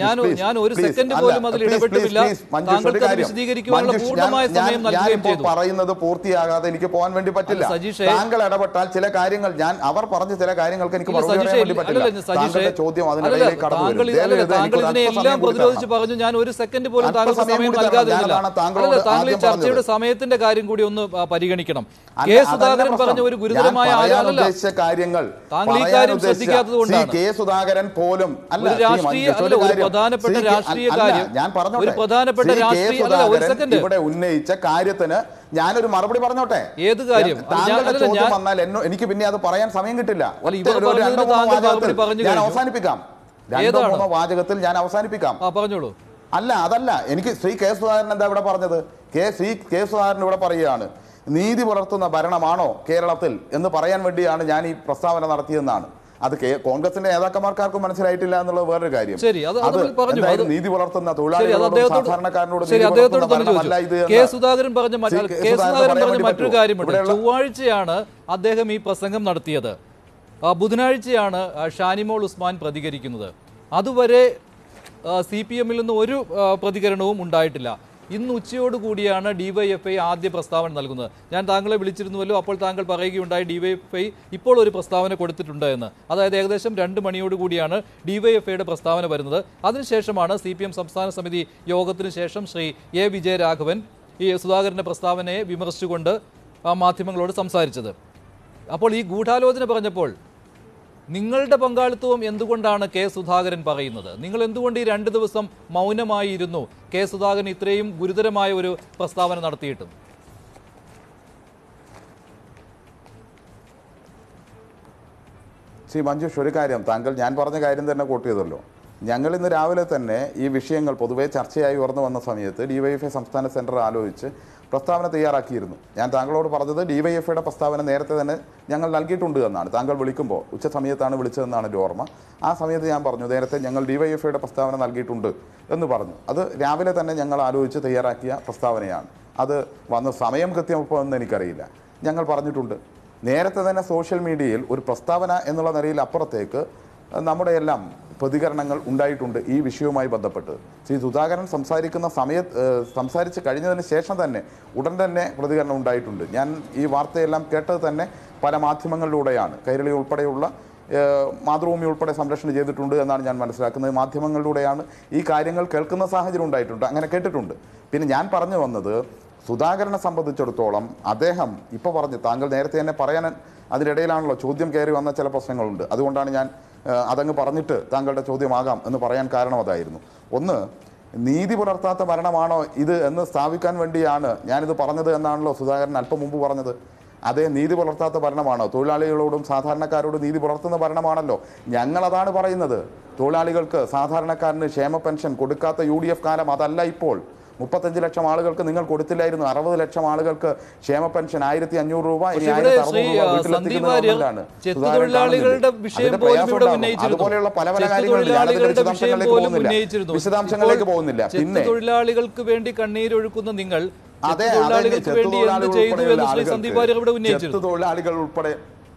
ഞാൻ ഒരു please, സെക്കൻഡ് അല്ല, പോലും അതിൽ please, ഇടപെട്ടിട്ടില്ല please, please, മഞ്ജുഷ്, താങ്കൾക്ക് ഒരു അത് കാര്യം. വിശദീകരിക്കുവാനുള്ള മഞ്ജുഷ്, പൂർണ്ണമായ ഞാൻ- സമയം ഞാൻ- നൽകുകയും ഞാനിപ്പോൾ ചെയ്തു പറയുന്നത് പൂർത്തിയാകാതെ എനിക്ക് പോകാൻ വേണ്ടി പറ്റില്ല അല്ല, സജീഷേ. താങ്കൾ ഇടപെട്ടാൽ ചില കാര്യങ്ങൾ ഞാൻ അവർ പറഞ്ഞ ചില കാര്യങ്ങൾക്ക് എനിക്ക് ഇല്ല, മറുപടി പറയാൻ സജീഷേ, വേണ്ടി പറ്റില്ല അല്ലല്ല, സജീഷേ, താങ്കളുടെ ചോദ്യം അല്ലല്ല, അതിനിടയിലേക്ക് കടന്നു താങ്കൾ വരും. ഇത് അല്ലല്ല, ദയവേത് താങ്കൾ എനിക്കൊരു ഇതിനെ അല്പസമയം എല്ലാം കൂടി പ്രതിരോധിച്ച് തരണം. പറഞ്ഞു ഞാൻ ഒരു സെക്കൻഡ് പോലും താങ്കൾക്ക് അല്പസമയം സമയം കൂടി തരണം. നൽകാതിരുന്നില്ല ഞാനാണ് താങ്കളോട് അല്ലല്ല, താങ്കൾ ഈ ആദ്യം ചർച്ചയുടെ പറഞ്ഞത്. സമയത്തിന്റെ കാര്യം കൂടി ഒന്ന് ആ, പരിഗണിക്കണം അല്ല, കെ അതല്ല സുധാകരൻ പ്രശ്നം. പറഞ്ഞ ഒരു ഞാൻ ഗുരുതരമായ പറയാൻ അല്ലല്ല ഉദ്ദേശിച്ച കാര്യങ്ങൾ താങ്കൾ ഈ പറയാൻ കാര്യം ഉദ്ദേശിച്ച ശ്രദ്ധിക്കാത്തത് കൊണ്ടാണ്. ശ്രീ കെ സുധാകരൻ പോലും അല്ല ഒരു ശ്രീ രാഷ്ട്രീയ- മഞ്ജുഷ്, അല്ല, ഒരു കാര്യം. പ്രധാനപ്പെട്ട ശ്രീ കെ- രാഷ്ട്രീയ അല്ല, കാര്യം, ഞാൻ പറഞ്ഞോട്ടെ ഒരു പ്രധാനപ്പെട്ട ശ്രീ കെ രാഷ്ട്രീയ- അല്ല, ഒരു സുധാകരൻ സെക്കൻഡ്. ഇവിടെ ഉന്നയിച്ച കാര്യത്തിന് ഞാനൊരു മറുപടി പറഞ്ഞോട്ടെ ഏത് കാര്യം? അല്ല, ഞാൻ- താങ്കളുടെ അല്ലല്ല, ചോദ്യം ഞാൻ- വന്നാൽ എന്നോ എനിക്ക് പിന്നെ അത് പറയാൻ സമയം കിട്ടില്ല അല്ല, ഒറ്റ ഇവർ ഒരു പറഞ്ഞതിന് രണ്ടോ മൂന്നോ താങ്കൾ വാചകത്തിൽ മറുപടി പറഞ്ഞു ഞാൻ കഴിഞ്ഞു. അവസാനിപ്പിക്കാം രണ്ടോ ഏതാണ്? മൂന്നോ വാചകത്തിൽ ഞാൻ അവസാനിപ്പിക്കാം ആ പറഞ്ഞോളൂ അല്ല അതല്ല എനിക്ക് ശ്രീ കെ സുധാകരൻ എന്താ ഇവിടെ പറഞ്ഞത് കെ ശ്രീ കെ സുധാകരൻ ഇവിടെ പറയുകയാണ് നീതി പുലർത്തുന്ന ഭരണമാണോ കേരളത്തിൽ എന്ന് പറയാൻ വേണ്ടിയാണ് ഞാൻ ഈ പ്രസ്താവന നടത്തിയെന്നാണ് അത് കെ- കോൺഗ്രസിന്റെ നേതാക്കന്മാർക്കാർക്കും മനസ്സിലായിട്ടില്ല എന്നുള്ളത് വേറൊരു കാര്യം ശരി അത് അത് പറഞ്ഞു എന്തായാലും അത് നീതി പുലർത്തുന്ന ശരി അത് തൊഴിലാളികളോടും അദ്ദേഹത്തോട് സാധാരണക്കാരനോടും ശരി നീതി അദ്ദേഹത്തോട് പുലർത്തുന്ന തന്നെ ഭരണമല്ല ഇത് ചോദിച്ചു കെ എന്ന് സുധാകരൻ പറഞ്ഞ മറ്റ് ശ്രീ കെ. കെ സുധാകരൻ സുധാകരൻ പറയാൻ പറഞ്ഞ വേണ്ടി മറ്റൊരു പറ്റുമോ? കാര്യമുണ്ട് ഇവിടെയുള്ള- ചൊവ്വാഴ്ചയാണ് അദ്ദേഹം ഈ പ്രസംഗം നടത്തിയത് ആ, ബുധനാഴ്ചയാണ് ആ, ഷാനിമോൾ ഉസ്മാൻ പ്രതികരിക്കുന്നത് അതുവരെ സി പി എമ്മിൽ നിന്ന് ഒരു ആ, പ്രതികരണവും ഉണ്ടായിട്ടില്ല ഇന്ന് ഉച്ചയോടുകൂടിയാണ് ഡിവൈഎഫ്ഐ ആദ്യ പ്രസ്താവന നൽകുന്നത് ഞാൻ താങ്കളെ വിളിച്ചിരുന്നുവല്ലോ അപ്പോൾ താങ്കൾ പറയുകയുണ്ടായി ഡിവൈഎഫ്ഐ ഇപ്പോൾ ഒരു പ്രസ്താവന കൊടുത്തിട്ടുണ്ട് എന്ന് അതായത് ഏകദേശം രണ്ട് മണിയോടുകൂടിയാണ് ഡിവൈഎഫ്ഐയുടെ പ്രസ്താവന വരുന്നത് അതിനുശേഷമാണ് സി പി എം സംസ്ഥാന സമിതി യോഗത്തിന് ശേഷം ശ്രീ എ വിജയരാഘവൻ ഈ സുധാകരന്റെ പ്രസ്താവനയെ വിമർശിച്ചുകൊണ്ട് ആ മാധ്യമങ്ങളോട് സംസാരിച്ചത് അപ്പോൾ ഈ ഗൂഢാലോചന പറഞ്ഞപ്പോൾ നിങ്ങളുടെ പങ്കാളിത്തവും എന്തുകൊണ്ടാണ് കെ സുധാകരൻ പറയുന്നത് നിങ്ങൾ എന്തുകൊണ്ട് ഈ രണ്ട് ദിവസം മൗനമായി ഇരുന്നു കെ സുധാകരൻ ഇത്രയും ഗുരുതരമായ ഒരു പ്രസ്താവന നടത്തിയിട്ടും ശ്രീ മഞ്ജുഷ് ഒരു കാര്യം താങ്കൾ ഞാൻ പറഞ്ഞ കാര്യം തന്നെ കോട്ട് ചെയ്തല്ലോ ഞങ്ങൾ ഇന്ന് രാവിലെ തന്നെ ഈ വിഷയങ്ങൾ പൊതുവെ ചർച്ചയായി ഉയർന്നു വന്ന സമയത്ത് ഡിവൈഎഫ്ഐ സംസ്ഥാന സെന്റർ ആലോചിച്ച് പ്രസ്താവന തയ്യാറാക്കിയിരുന്നു ഞാൻ താങ്കളോട് പറഞ്ഞത് ഡിവൈഎഫ്ഐയുടെ പ്രസ്താവന നേരത്തെ തന്നെ ഞങ്ങൾ നൽകിയിട്ടുണ്ട് എന്നാണ് താങ്കൾ വിളിക്കുമ്പോൾ ഉച്ച സമയത്താണ് വിളിച്ചതെന്നാണ് എൻ്റെ ഓർമ്മ ആ സമയത്ത് ഞാൻ പറഞ്ഞു നേരത്തെ ഞങ്ങൾ ഡിവൈഎഫ്ഐയുടെ പ്രസ്താവന നൽകിയിട്ടുണ്ട് എന്ന് പറഞ്ഞു അത് രാവിലെ തന്നെ ഞങ്ങൾ ആലോചിച്ച് തയ്യാറാക്കിയ പ്രസ്താവനയാണ് അത് വന്ന സമയം കൃത്യമപ്പോൾ എന്ന് എനിക്കറിയില്ല ഞങ്ങൾ പറഞ്ഞിട്ടുണ്ട് നേരത്തെ തന്നെ സോഷ്യൽ മീഡിയയിൽ ഒരു പ്രസ്താവന എന്നുള്ള നിലയിൽ അപ്പുറത്തേക്ക് നമ്മുടെ എല്ലാം പ്രതികരണങ്ങൾ ഉണ്ടായിട്ടുണ്ട് ഈ വിഷയവുമായി ബന്ധപ്പെട്ട് ശ്രീ സുധാകരൻ സംസാരിക്കുന്ന സമയ ഏഹ് സംസാരിച്ച് കഴിഞ്ഞതിന് ശേഷം തന്നെ ഉടൻ തന്നെ പ്രതികരണം ഉണ്ടായിട്ടുണ്ട് ഞാൻ ഈ വാർത്തയെല്ലാം കേട്ടത് തന്നെ പല മാധ്യമങ്ങളിലൂടെയാണ് കൈരളി ഉൾപ്പെടെയുള്ള ഏഹ് മാതൃഭൂമി ഉൾപ്പെടെ സംരക്ഷണം ചെയ്തിട്ടുണ്ട് എന്നാണ് ഞാൻ മനസ്സിലാക്കുന്നത് മാധ്യമങ്ങളിലൂടെയാണ് ഈ കാര്യങ്ങൾ കേൾക്കുന്ന സാഹചര്യം ഉണ്ടായിട്ടുണ്ട് അങ്ങനെ കേട്ടിട്ടുണ്ട് പിന്നെ ഞാൻ പറഞ്ഞു വന്നത് സുധാകരനെ സംബന്ധിച്ചിടത്തോളം അദ്ദേഹം ഇപ്പോൾ പറഞ്ഞു താങ്കൾ നേരത്തെ തന്നെ പറയാൻ അതിനിടയിലാണല്ലോ ചോദ്യം കയറി വന്ന ചില പ്രശ്നങ്ങളുണ്ട് അതുകൊണ്ടാണ് ഞാൻ ആ, അതങ്ങ് പറഞ്ഞിട്ട് താങ്കളുടെ ചോദ്യമാകാം എന്ന് പറയാൻ കാരണം അതായിരുന്നു ഒന്ന് നീതി പുലർത്താത്ത ഭരണമാണോ ഇത് എന്ന് സ്ഥാപിക്കാൻ വേണ്ടിയാണ് ഞാനിത് പറഞ്ഞത് എന്നാണല്ലോ സുധാകരൻ അല്പം മുമ്പ് പറഞ്ഞത് അതേ നീതി പുലർത്താത്ത ഭരണമാണോ തൊഴിലാളികളോടും സാധാരണക്കാരോടും നീതി പുലർത്തുന്ന ഭരണമാണല്ലോ ഞങ്ങളതാണ് പറയുന്നത് തൊഴിലാളികൾക്ക് സാധാരണക്കാരന് ക്ഷേമ പെൻഷൻ കൊടുക്കാത്ത യു ഡി എഫ് കാലം അതല്ല ഇപ്പോൾ മുപ്പത്തഞ്ച് ലക്ഷം ആളുകൾക്ക് നിങ്ങൾ കൊടുത്തില്ലായിരുന്നു അറുപത് ലക്ഷം ആളുകൾക്ക് ക്ഷേമ പെൻഷൻ ആയിരത്തി അഞ്ഞൂറ് രൂപ ഇനി പക്ഷേ ഇവിടെ ആയിരത്തി ശ്രീ അറുന്നൂറ് രൂപ ആ, വീട്ടിലെത്തിക്കുന്ന സന്ദീപ് വാര്യർ ഗവൺമെന്റാണ്. ചെത്തു സുധാകരൻ തൊഴിലാളികളുടെ കാണുന്നില്ലേ? വിഷയം അതിന്റെ പോലും പ്രയാസം ഇവിടെ ഉണ്ടാകും. ഉന്നയിച്ചിരുന്നു അതുപോലെയുള്ള പല പല ചെത്തു കാര്യങ്ങളുണ്ട് ഞാനതിന്റെ തൊഴിലാളികളുടെ വിഷയം വിശദാംശങ്ങളിലേക്ക് പോലും പോകുന്നില്ല ഉന്നയിച്ചിരുന്നു വിശദാംശങ്ങളിലേക്ക് ഇപ്പോൾ പോകുന്നില്ല ചെത്തു പിന്നെ തൊഴിലാളികൾക്ക് വേണ്ടി കണ്ണീരൊഴുക്കുന്ന നിങ്ങൾ ചെത്തു അതെ അതെ തൊഴിലാളികൾക്ക് ചെത്തു വേണ്ടി എന്ത് തൊഴിലാളികൾ ചെയ്തു ഉൾപ്പെടെയുള്ള എന്ന് ശ്രീ സന്ദീപ് വാര്യർ ഇവിടെ ആളുകൾക്ക് ഉന്നയിച്ചിരുന്നു ചെത്തു തൊഴിലാളികൾ ഉൾപ്പെടെ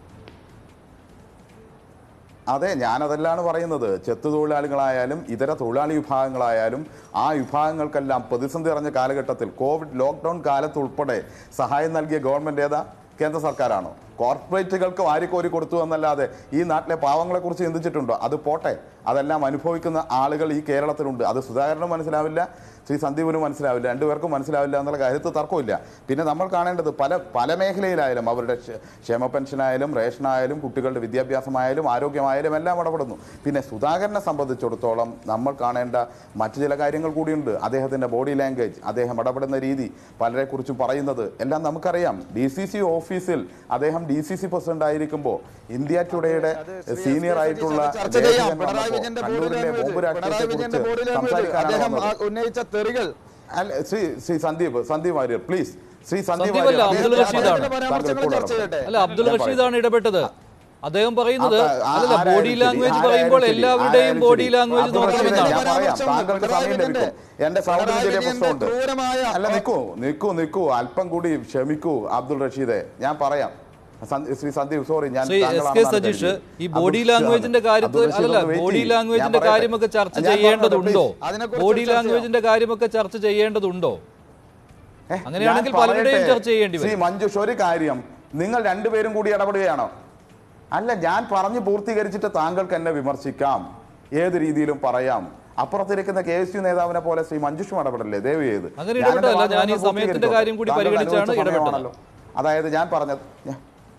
അതെ ഞാനതെല്ലാണ് പറയുന്നത് ചെത്തു തൊഴിലാളികളായാലും ഇതര തൊഴിലാളി വിഭാഗങ്ങളായാലും ആ വിഭാഗങ്ങൾക്കെല്ലാം പ്രതിസന്ധി അറിഞ്ഞ കാലഘട്ടത്തിൽ കോവിഡ് ലോക്ക്ഡൌൺ കാലത്ത് ഉൾപ്പെടെ സഹായം നൽകിയ ഗവൺമെന്റ് ഏതാ കേന്ദ്ര സർക്കാരാണോ കോർപ്പറേറ്റുകൾക്ക് വാരിക്കോരി കൊടുത്തു എന്നല്ലാതെ ഈ നാട്ടിലെ പാവങ്ങളെ കുറിച്ച് ചിന്തിച്ചിട്ടുണ്ടോ അത് പോട്ടെ അതെല്ലാം അനുഭവിക്കുന്ന ആളുകൾ ഈ കേരളത്തിലുണ്ട് അത് സുധാകരനും മനസ്സിലാവില്ല ശ്രീ സന്ദീപിനും മനസ്സിലാവില്ല രണ്ടുപേർക്കും മനസ്സിലാവില്ല എന്നുള്ള കാര്യത്തിൽ തർക്കമില്ല പിന്നെ നമ്മൾ കാണേണ്ടത് പല പല മേഖലയിലായാലും അവരുടെ ക്ഷ- ക്ഷേമ പെൻഷനായാലും റേഷനായാലും കുട്ടികളുടെ വിദ്യാഭ്യാസമായാലും ആരോഗ്യമായാലും എല്ലാം ഇടപെടുന്നു പിന്നെ സുധാകരനെ സംബന്ധിച്ചിടത്തോളം നമ്മൾ കാണേണ്ട മറ്റു ചില കാര്യങ്ങൾ കൂടിയുണ്ട് അദ്ദേഹത്തിൻ്റെ ബോഡി ലാംഗ്വേജ് അദ്ദേഹം ഇടപെടുന്ന രീതി പലരെക്കുറിച്ചും പറയുന്നത് എല്ലാം നമുക്കറിയാം ഡി സി സി ഓഫീസിൽ അദ്ദേഹം ഡി സി സി പ്രസിഡന്റ് ആയിരിക്കുമ്പോൾ ഇന്ത്യ ടുഡേയുടെ സീനിയർ ആയിട്ടുള്ള ചർച്ച ചെയ്യാം ലേഖകൻ പിണറായി വന്നപ്പോൾ വിജയന്റെ ബോഡി കണ്ണൂരിലെ ലാംഗ്വേജ് ബോംബ് പിണറായി വിജയന്റെ ബോഡി രാഷ്ട്രീയത്തെക്കുറിച്ച് ലാംഗ്വേജ് സംസാരിക്കാനാണ് അദ്ദേഹം ആ വന്നത്. ഉന്നയിച്ച തെറികൾ അല്ല ശ്രീ ശ്രീ സന്ദീപ് സന്ദീപ് വാര്യർ പ്ലീസ് ശ്രീ സന്ദീപ് സന്ദീപ് അല്ല, വാര്യർ, അബ്ദുൾ ഞാൻ റഷീദാണ്. പറയുന്നത് താങ്കൾ പരാമർശങ്ങൾ ഇപ്പോൾ ചർച്ച ചെയ്യട്ടെ. അല്ല അബ്ദുൾ ഞാൻ റഷീദാണ് ഇടപെട്ടത് അദ്ദേഹം പറയുന്നത് ആ- ആ- അല്ലല്ല ആരായാലും ബോഡി ശരി, ലാംഗ്വേജ് ആരായാലും പറയുമ്പോൾ ശരി, എല്ലാവരുടെയും ആരായാലും ബോഡി ശരി. ലാംഗ്വേജ് അബ്ദുൾ റഷീദ്, നോക്കണമെന്നാണ് ഞാൻ പറയാം പരാമർശം താങ്കൾക്ക് സമയം പിണറായി ലഭിക്കും വിജയന്റെ- എന്റെ സൗണ്ടിന് ചെറിയ പിണറായി പ്രശ്നമുണ്ട് വിജയന്റെ ക്രൂരമായ- അല്ല നിൽക്കൂ നിൽക്കൂ നിൽക്കൂ അല്പം കൂടി ക്ഷമിക്കൂ അബ്ദുൾ റഷീദെ ഞാൻ പറയാം സന്ദീപ്- ശ്രീ സന്ദീപ് സോറി ഞാൻ ശ്രീ എസ് കെ താങ്കളാണെന്നാണ് സജീഷ് കരുതിയത്. ഈ ബോഡി അബ്ദുൾ ലാംഗ്വേജിന്റെ റഷീദ് കാര്യത്തിൽ അബ്ദുൾ റഷീദ് അല്ലല്ല ഒന്ന് wait ബോഡി ചെയ്യ്. ഞാൻ ലാംഗ്വേജിന്റെ പറയട്ടെ. കാര്യമൊക്കെ ചർച്ച ഞാൻ പറയട്ടെ, ചെയ്യേണ്ടതുണ്ടോ please. അതിനെക്കുറിച്ച് ബോഡി ചർച്ച ചെയ്യാം. ലാംഗ്വേജിന്റെ കാര്യമൊക്കെ ചർച്ച ചെയ്യേണ്ടതുണ്ടോ ഏ, അങ്ങനെയാണെങ്കിൽ ഞാൻ പലരുടെയും പറയട്ടെ. ചർച്ച ചെയ്യേണ്ടി വരും. ശ്രീ മഞ്ജുഷ് ഒരു കാര്യം നിങ്ങൾ രണ്ടുപേരും കൂടി ഇടപെടുകയാണോ അല്ല ഞാൻ പറഞ്ഞു പൂർത്തീകരിച്ചിട്ട് താങ്കൾക്ക് എന്നെ വിമർശിക്കാം ഏത് രീതിയിലും പറയാം അപ്പുറത്തിരിക്കുന്ന കെ എസ് യു നേതാവിനെ പോലെ ശ്രീ മഞ്ജുഷും ഇടപെടല്ലേ ദയവ് ചെയ്ത് അങ്ങനെ ഞാൻ എൻ്റെ ഇടപെട്ടതല്ല. ഞാൻ ഈ വാദം സമയത്തിന്റെ പൂർത്തീകരിച്ചോട്ടെ. കാര്യം കൂടി താങ്കൾ പരിഗണിച്ചാണ് അനുവദിച്ച ഇടപെട്ടത്. സമയമാണല്ലോ. അതായത് ഞാൻ പറഞ്ഞത് ഞാൻ-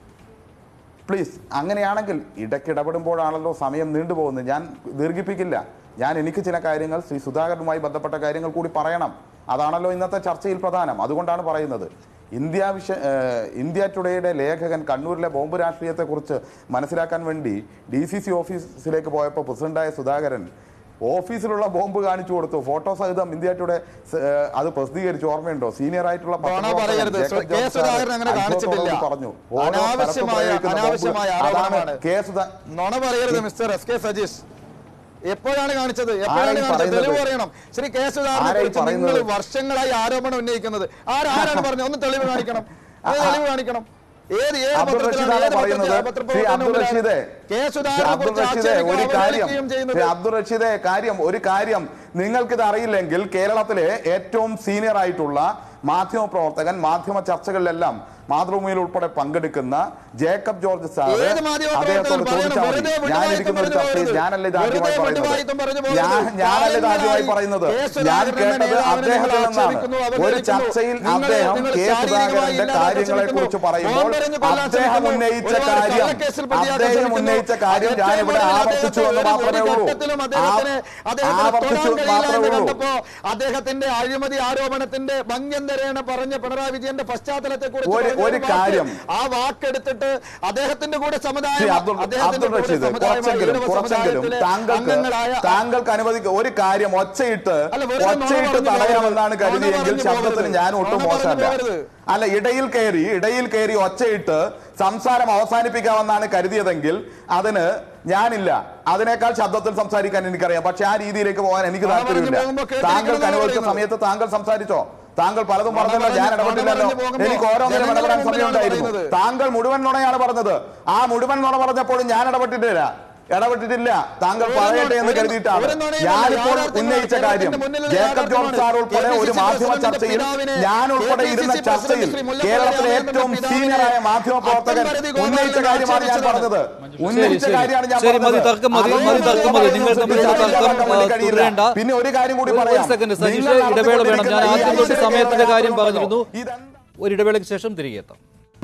പ്ലീസ് അങ്ങനെയാണെങ്കിൽ ഇടയ്ക്ക് ഇടപെടുമ്പോഴാണല്ലോ സമയം നീണ്ടുപോകുന്നത് ഞാൻ ദീർഘിപ്പിക്കില്ല ഞാൻ എനിക്ക് ചില കാര്യങ്ങൾ ശ്രീ സുധാകരനുമായി ബന്ധപ്പെട്ട കാര്യങ്ങൾ കൂടി പറയണം അതാണല്ലോ ഇന്നത്തെ ചർച്ചയിൽ പ്രധാനം അതുകൊണ്ടാണ് പറയുന്നത് ഇന്ത്യ വിഷ ഏഹ് ഇന്ത്യ ടുഡേയുടെ ലേഖകൻ കണ്ണൂരിലെ ബോംബ് രാഷ്ട്രീയത്തെക്കുറിച്ച് മനസ്സിലാക്കാൻ വേണ്ടി ഡി സി സി ഓഫീസിലേക്ക് പോയപ്പോൾ പ്രസിഡന്റായ സുധാകരൻ ഓഫീസിലുള്ള ബോംബ് കാണിച്ചു കൊടുത്തു ഫോട്ടോ സഹിതം ഇന്ത്യ ടുഡേ സ്- ഏഹ് അത് പ്രസിദ്ധീകരിച്ചു ഓർമ്മയുണ്ടോ സീനിയർ ആയിട്ടുള്ള നുണ പത്രപ്രവർത്തകൻ പറയരുത്. Jacob K. ജോർജ് സുധാകരൻ അങ്ങനെ അത്ഭുതത്തോടുകൂടി കാണിച്ചിട്ടില്ല. പറഞ്ഞു ഓരോ സ്ഥലത്തും അനാവശ്യമായ- പ്രയോഗിക്കുന്ന ബോംബ് അനാവശ്യമായ അതാണ് ആരോപണമാണ്. കെ. സുധാ നുണ പറയരുത് മിസ്റ്റർ എസ് കെ സജീഷ് എപ്പോഴാണ് കാണിച്ചത് എപ്പോഴാണ് ആരായി കാണിച്ചത് പറയുന്നത്? തെളിവ് പറയണം ശ്രീ കെ സുധാകരനെ ആരായി കുറിച്ച് നിങ്ങൾ പറയുന്നത്? വർഷങ്ങളായി ആരോപണം ഉന്നയിക്കുന്നത് ആരാണ് പറഞ്ഞത് ഒന്ന് തെളിവ് കാണിക്കണം ഒന്ന് തെളിവ് കാണിക്കണം ഏത് ഏത് അബ്ദുൾ പത്രത്തിലാണ് റഷീദാണ് ഏത് പറയുന്നത് പത്രത്തിലാണ് ശ്രീ പത്രപ്രവർത്തനം അബ്ദുൾ മുമ്പിലാണ് റഷീദേ കെ ശ്രീ സുധാകരനെ അബ്ദുൾ കുറിച്ച് റഷീദേ ആക്ഷേപിക്കുകയും ഒരു കാര്യം അവഹേളിക്കുകയും ചെയ്യുന്നത് ശ്രീ അബ്ദുൾ റഷീദെ കാര്യം ഒരു കാര്യം നിങ്ങൾക്കിത് അറിയില്ലെങ്കിൽ കേരളത്തിലെ ഏറ്റവും സീനിയർ ആയിട്ടുള്ള മാധ്യമ പ്രവർത്തകൻ മാധ്യമ ചർച്ചകളിലെല്ലാം മാതൃഭൂമിയിൽ ഉൾപ്പെടെ പങ്കെടുക്കുന്ന ജേക്കബ് ജോർജ് സാർ ഏത് മാധ്യമ അദ്ദേഹത്തോട് പ്രവർത്തകൻ ചോദിച്ചാൽ പറയണം? മതി വെറുതെ ഞാൻ വിടുവായുത്തം ഇരിക്കുന്ന ഒരു പറഞ്ഞു ചർച്ചയിൽ പോകരുത്. ഞാനല്ല ഇത് ആദ്യമായി വെറുതെ വിടുവായുത്തം പറഞ്ഞു പറയുന്നത് പോകരുത്. ഞാൻ ഞാനല്ല ഇത് ആദ്യമായി കാലങ്ങളായി പറയുന്നത് കെ. ഞാൻ സുധാകരൻ കേട്ടത് എന്ന നേതാവിനെ അദ്ദേഹത്തിൽ നിങ്ങൾ നിന്നാണ് ആക്ഷേപിക്കുന്നു, ഒരു അവഹേളിക്കുന്നു. ചർച്ചയിൽ നിങ്ങൾ- അദ്ദേഹം നിങ്ങൾ കെ ശാരീരികമായി സുധാകരന്റെ ഇല്ലാതെ കാര്യങ്ങളെ കുറിച്ച് ആക്ഷേപിക്കുന്നു. പറയുമ്പോൾ ബോംബെറിഞ്ഞ് കൊല്ലാൻ അദ്ദേഹം ശ്രമിക്കുന്നു. ഉന്നയിച്ച ഒരുപാട് കാര്യം കള്ളക്കേസിൽ പ്രതിയാക്കാൻ അദ്ദേഹം ശ്രമിക്കുന്നു. ഉന്നയിച്ച കാര്യം ഞാൻ ഇവിടെ അദ്ദേഹത്തെ ആവർത്തിച്ചു എന്ന് ഒരു- മാത്രമേ ഒരു ഉള്ളൂ ഘട്ടത്തിലും അദ്ദേഹത്തിന് അദ്ദേഹത്തിന് ആവർത്തിച്ചു തൊടാൻ കഴിയില്ല മാത്രമേ എന്ന് ഉള്ളൂ കണ്ടപ്പോ അദ്ദേഹത്തിന്റെ അഴിമതി ആരോപണത്തിന്റെ ഭംഗ്യന്തരേണ പറഞ്ഞ പിണറായി വിജയന്റെ പശ്ചാത്തലത്തെ ഒരു- ഒരു കാര്യം. ആ വാക്കെടുത്തിട്ട് അദ്ദേഹത്തിന്റെ കൂടെ ശ്രീ സമുദായം അബ്ദുൾ അദ്ദേഹത്തിന്റെ അബ്ദുൾ കൂടെ റഷീദ് സമുദായമായ കുറച്ചെങ്കിലും ഈഴവ കുറച്ചെങ്കിലും സമുദായത്തിലെ താങ്കൾക്ക് അംഗങ്ങളായ താങ്കൾക്ക് അനുവദിക്കുക ഒരു കാര്യം ഒച്ചയിട്ട് അല്ല, വെറുതെ നുണ ഒച്ചയിട്ട് പറഞ്ഞു തടയാമെന്നാണ് പോകരുത്. കരുതിയെങ്കിൽ നുണ പറഞ്ഞു ശബ്ദത്തിന് പോകരുത്. ഞാൻ ഒട്ടും നുണ പറഞ്ഞു മോശമല്ല പോകരുത്. അല്ല ഇടയിൽ കയറി ഇടയിൽ കയറി ഒച്ചയിട്ട് സംസാരം അവസാനിപ്പിക്കാമെന്നാണ് കരുതിയതെങ്കിൽ അതിന് ഞാനില്ല അതിനേക്കാൾ ശബ്ദത്തിൽ സംസാരിക്കാൻ എനിക്കറിയാം പക്ഷെ ആ രീതിയിലേക്ക് പോകാൻ എനിക്ക് നുണ പറഞ്ഞു താല്പര്യമില്ല പോകുമ്പോൾ കേട്ടിരിക്കണം താങ്കൾക്ക് എന്നാണ് അനുവദിച്ച പറയുന്നത്. സമയത്ത് താങ്കൾ സംസാരിച്ചോ താങ്കൾ പലതും നുണ പറഞ്ഞല്ലോ ഞാൻ പറഞ്ഞു- ഇടപെട്ടില്ലല്ലോ നുണ പറഞ്ഞു പോകുമ്പോൾ എനിക്ക് ഓരോന്നിനും ജനങ്ങളുടെ ഇടപെടാൻ മുമ്പിലാണ് സമയമുണ്ടായിരുന്നു പറയുന്നത്. താങ്കൾ മുഴുവൻ നുണയാണ് പറഞ്ഞത് ആ മുഴുവൻ നുണ പറഞ്ഞപ്പോഴും ഞാൻ ഇടപെട്ടിട്ടില്ല ഇടപെട്ടിട്ടില്ല താങ്കൾ ഒരു പറയട്ടെ എന്ന് നുണ- കരുതിയിട്ടാണ് ഒരു നുണയും ഞാനിപ്പോൾ യാഥാർത്ഥ്യമാണ്. ഉന്നയിച്ച കാര്യം കേരളത്തിന്റെ മുന്നിലുള്ള ജേക്കബ് ജോർജ് സാർ യാഥാർത്ഥ്യമാണ്. ഉൾപ്പെടെ ഒരു KPCC മാധ്യമ പ്രസിഡന്റ് ചർച്ചയിൽ പിതാവിനെ ഞാൻ ഉൾപ്പെടെ KPCC ഇരുന്ന ചർച്ചയിൽ പ്രസിഡന്റ് ശ്രീ മുല്ലപ്പള്ളി കേരളത്തിലെ രാമചന്ദ്രൻ ഏറ്റവും പിതാവിനെ സീനിയറായ മാധ്യമ പ്രവർത്തകൻ അത്തം പരിധി ഉന്നയിച്ച ഗോപാലൻ കാര്യമാണ് ഞാൻ ആക്ഷേപിച്ചതാണ്. പറഞ്ഞത് ശരി, ഉന്നയിച്ച ശരി. കാര്യമാണ് ഞാൻ ശരി, മതി, പറഞ്ഞത് തർക്കം മതി, അതുകൊണ്ട് മതി, തർക്കം മതി. നിങ്ങൾ തമ്മിലുള്ള തർക്കം, വേണ്ടി ആ, കഴിയില്ല. തുടരേണ്ട. പിന്നെ ഒരു കാര്യം കൂടി ഒരു- ഒരു പറയാം സെക്കൻഡ് സതീഷ് നിങ്ങൾ ഇടവേള വേണം ഞാൻ നടത്തിക്കൊണ്ടിരിക്കുന്ന ആദ്യം ഈ തൊട്ട് ആശയ സമയത്തിന്റെ കാര്യം ഉണ്ടല്ലോ. പറഞ്ഞിരുന്നു ഇതെന്താ ഒരു ഇടവേളയ്ക്ക് ശേഷം തിരികെ എത്താം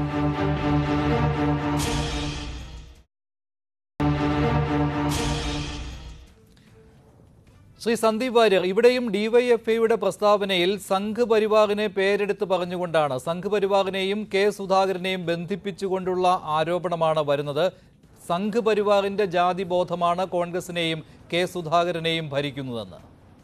ശ്രീ സന്ദീപ് വാര്യർ ഇവിടെയും ഡിവൈഎഫ്ഐയുടെ പ്രസ്താവനയിൽ സംഘ് പരിവാറിനെ പേരെടുത്ത് പറഞ്ഞുകൊണ്ടാണ് സംഘ് പരിവാറിനെയും കെ സുധാകരനെയും ബന്ധിപ്പിച്ചുകൊണ്ടുള്ള ആരോപണമാണ് വരുന്നത് സംഘ് പരിവാറിന്റെ ജാതിബോധമാണ് കോൺഗ്രസിനെയും കെ സുധാകരനെയും ഭരിക്കുന്നതെന്ന്